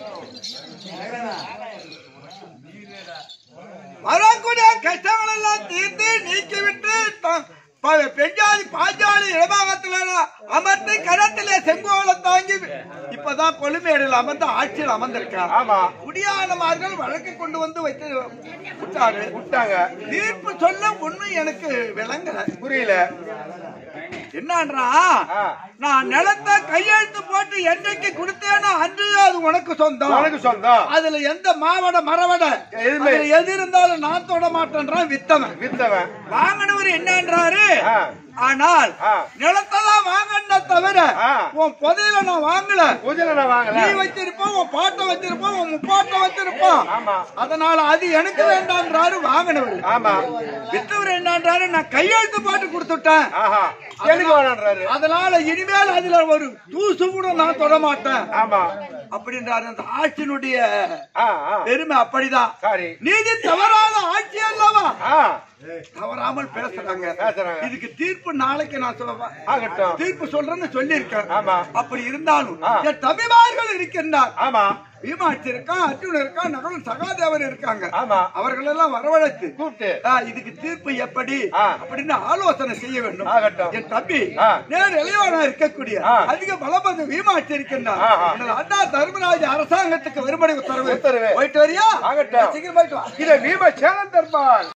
Speaker 1: வரக்கூடிய கஷ்டங்கள் எல்லாம் தீர்த்து நீக்கிவிட்டு த- ப- பெஞ்சாதி பாஞ்சாலி இடபாகத்தில் அமர்ந்து கரத்திலே செங்கோலம் தாங்கி இப்பதான் கொழுமேடில் அமர்ந்து ஆட்சியில் அமர்ந்திருக்கார்
Speaker 4: ஆமா
Speaker 1: குடியானமார்கள் வழக்கு கொண்டு வந்து வைத்து விட்டாரு
Speaker 4: விட்டாங்க
Speaker 1: தீர்ப்பு சொல்ல ஒண்ணும் எனக்கு விளங்கல
Speaker 4: புரியல
Speaker 1: என்னன்றா
Speaker 4: ஆ.
Speaker 1: நான் நிலத்தை கையெழுத்து போட்டு என்னைக்கு கொடுத்தேனோ அன்று அது உனக்கு சொந்தம்
Speaker 4: உனக்கு சொந்தம்
Speaker 1: அதுல எந்த மாவட மரவட
Speaker 4: எதுவுமே.
Speaker 1: அதுல எது இருந்தாலும் நான் தொட மாட்டேன்றான் வித்தவன்
Speaker 4: வித்தவன்
Speaker 1: வாங்கினவர் என்னன்றாரு
Speaker 4: ஆ.
Speaker 1: ஆனால்
Speaker 4: ஆ.
Speaker 1: நிலத்தை தான் வாங்கின தவிர
Speaker 4: ஆ.
Speaker 1: உன் புதையில நான் வாங்கல
Speaker 4: பூஜையில நான்
Speaker 1: நீ
Speaker 4: வாங்கல
Speaker 1: வச்சிருப்போம் உன் பாட்டை வச்சிருப்போம் உன் முப்பாட்டை வச்சிருப்போம்
Speaker 4: ஆமா.
Speaker 1: அதனால அது எனக்கு வேண்டான்றாரு வாங்கினவர்
Speaker 4: ஆமா
Speaker 1: வித்தவர் என்னன்றாரு நான் கையெழுத்து போட்டு கொடுத்துட்டேன்
Speaker 4: ஆஹா எனக்கு வேணான்றாரு
Speaker 1: அதனால இனிமேல் அதுல ஒரு தூசு கூட நான் தொட மாட்டேன்
Speaker 4: ஆமா
Speaker 1: அப்படின்றாரு அந்த ஆட்சியினுடைய
Speaker 3: ஆ, ஆ.
Speaker 1: பெருமை அப்படிதான்
Speaker 3: சரி
Speaker 1: நீதி தவறான ஆட்சி அல்லவா
Speaker 3: ஆ,
Speaker 1: தவறாமல் பேசுறாங்க
Speaker 3: பேசுறாங்க.
Speaker 1: இதுக்கு தீர்ப்பு நாளைக்கு நான் சொல்லுவேன்
Speaker 3: ஆகட்டும்
Speaker 1: தீர்ப்பு சொல்றேன்னு சொல்லியிருக்கேன்
Speaker 3: ஆமா.
Speaker 1: அப்படி இருந்தாலும்
Speaker 3: ஆ.
Speaker 1: என் தபிமார்கள் இருக்கின்றார்
Speaker 3: ஆமா
Speaker 1: பீமாட்சி இருக்கான் அர்ஜுன் இருக்கான் நகலும் சகாதேவர் இருக்காங்க
Speaker 3: ஆமா.
Speaker 1: அவர்கள் எல்லாம் வரவழைத்து
Speaker 3: கூப்பிட்டு
Speaker 1: ஆ, இதுக்கு தீர்ப்பு எப்படி
Speaker 3: ஆ.
Speaker 1: அப்படின்னு ஆலோசனை செய்ய வேண்டும்
Speaker 3: ஆகட்டும்.
Speaker 1: என் தம்பி
Speaker 3: ஆ.
Speaker 1: நேர் இளையவனா இருக்கக்கூடிய
Speaker 3: ஆ.
Speaker 1: அதிக பலபது வீமாட்சி இருக்கின்றார்
Speaker 3: ஆஹா.
Speaker 1: எனது அண்ணா தர்மராஜ அரசாங்கத்துக்கு வரும்படி உத்தரவு
Speaker 3: உத்தரவு.
Speaker 1: போயிட்டு வரியா
Speaker 3: ஆகட்டும்.
Speaker 1: சீக்கிரம் போயிட்டு வா
Speaker 3: இத வீம சேலம் தர்பால்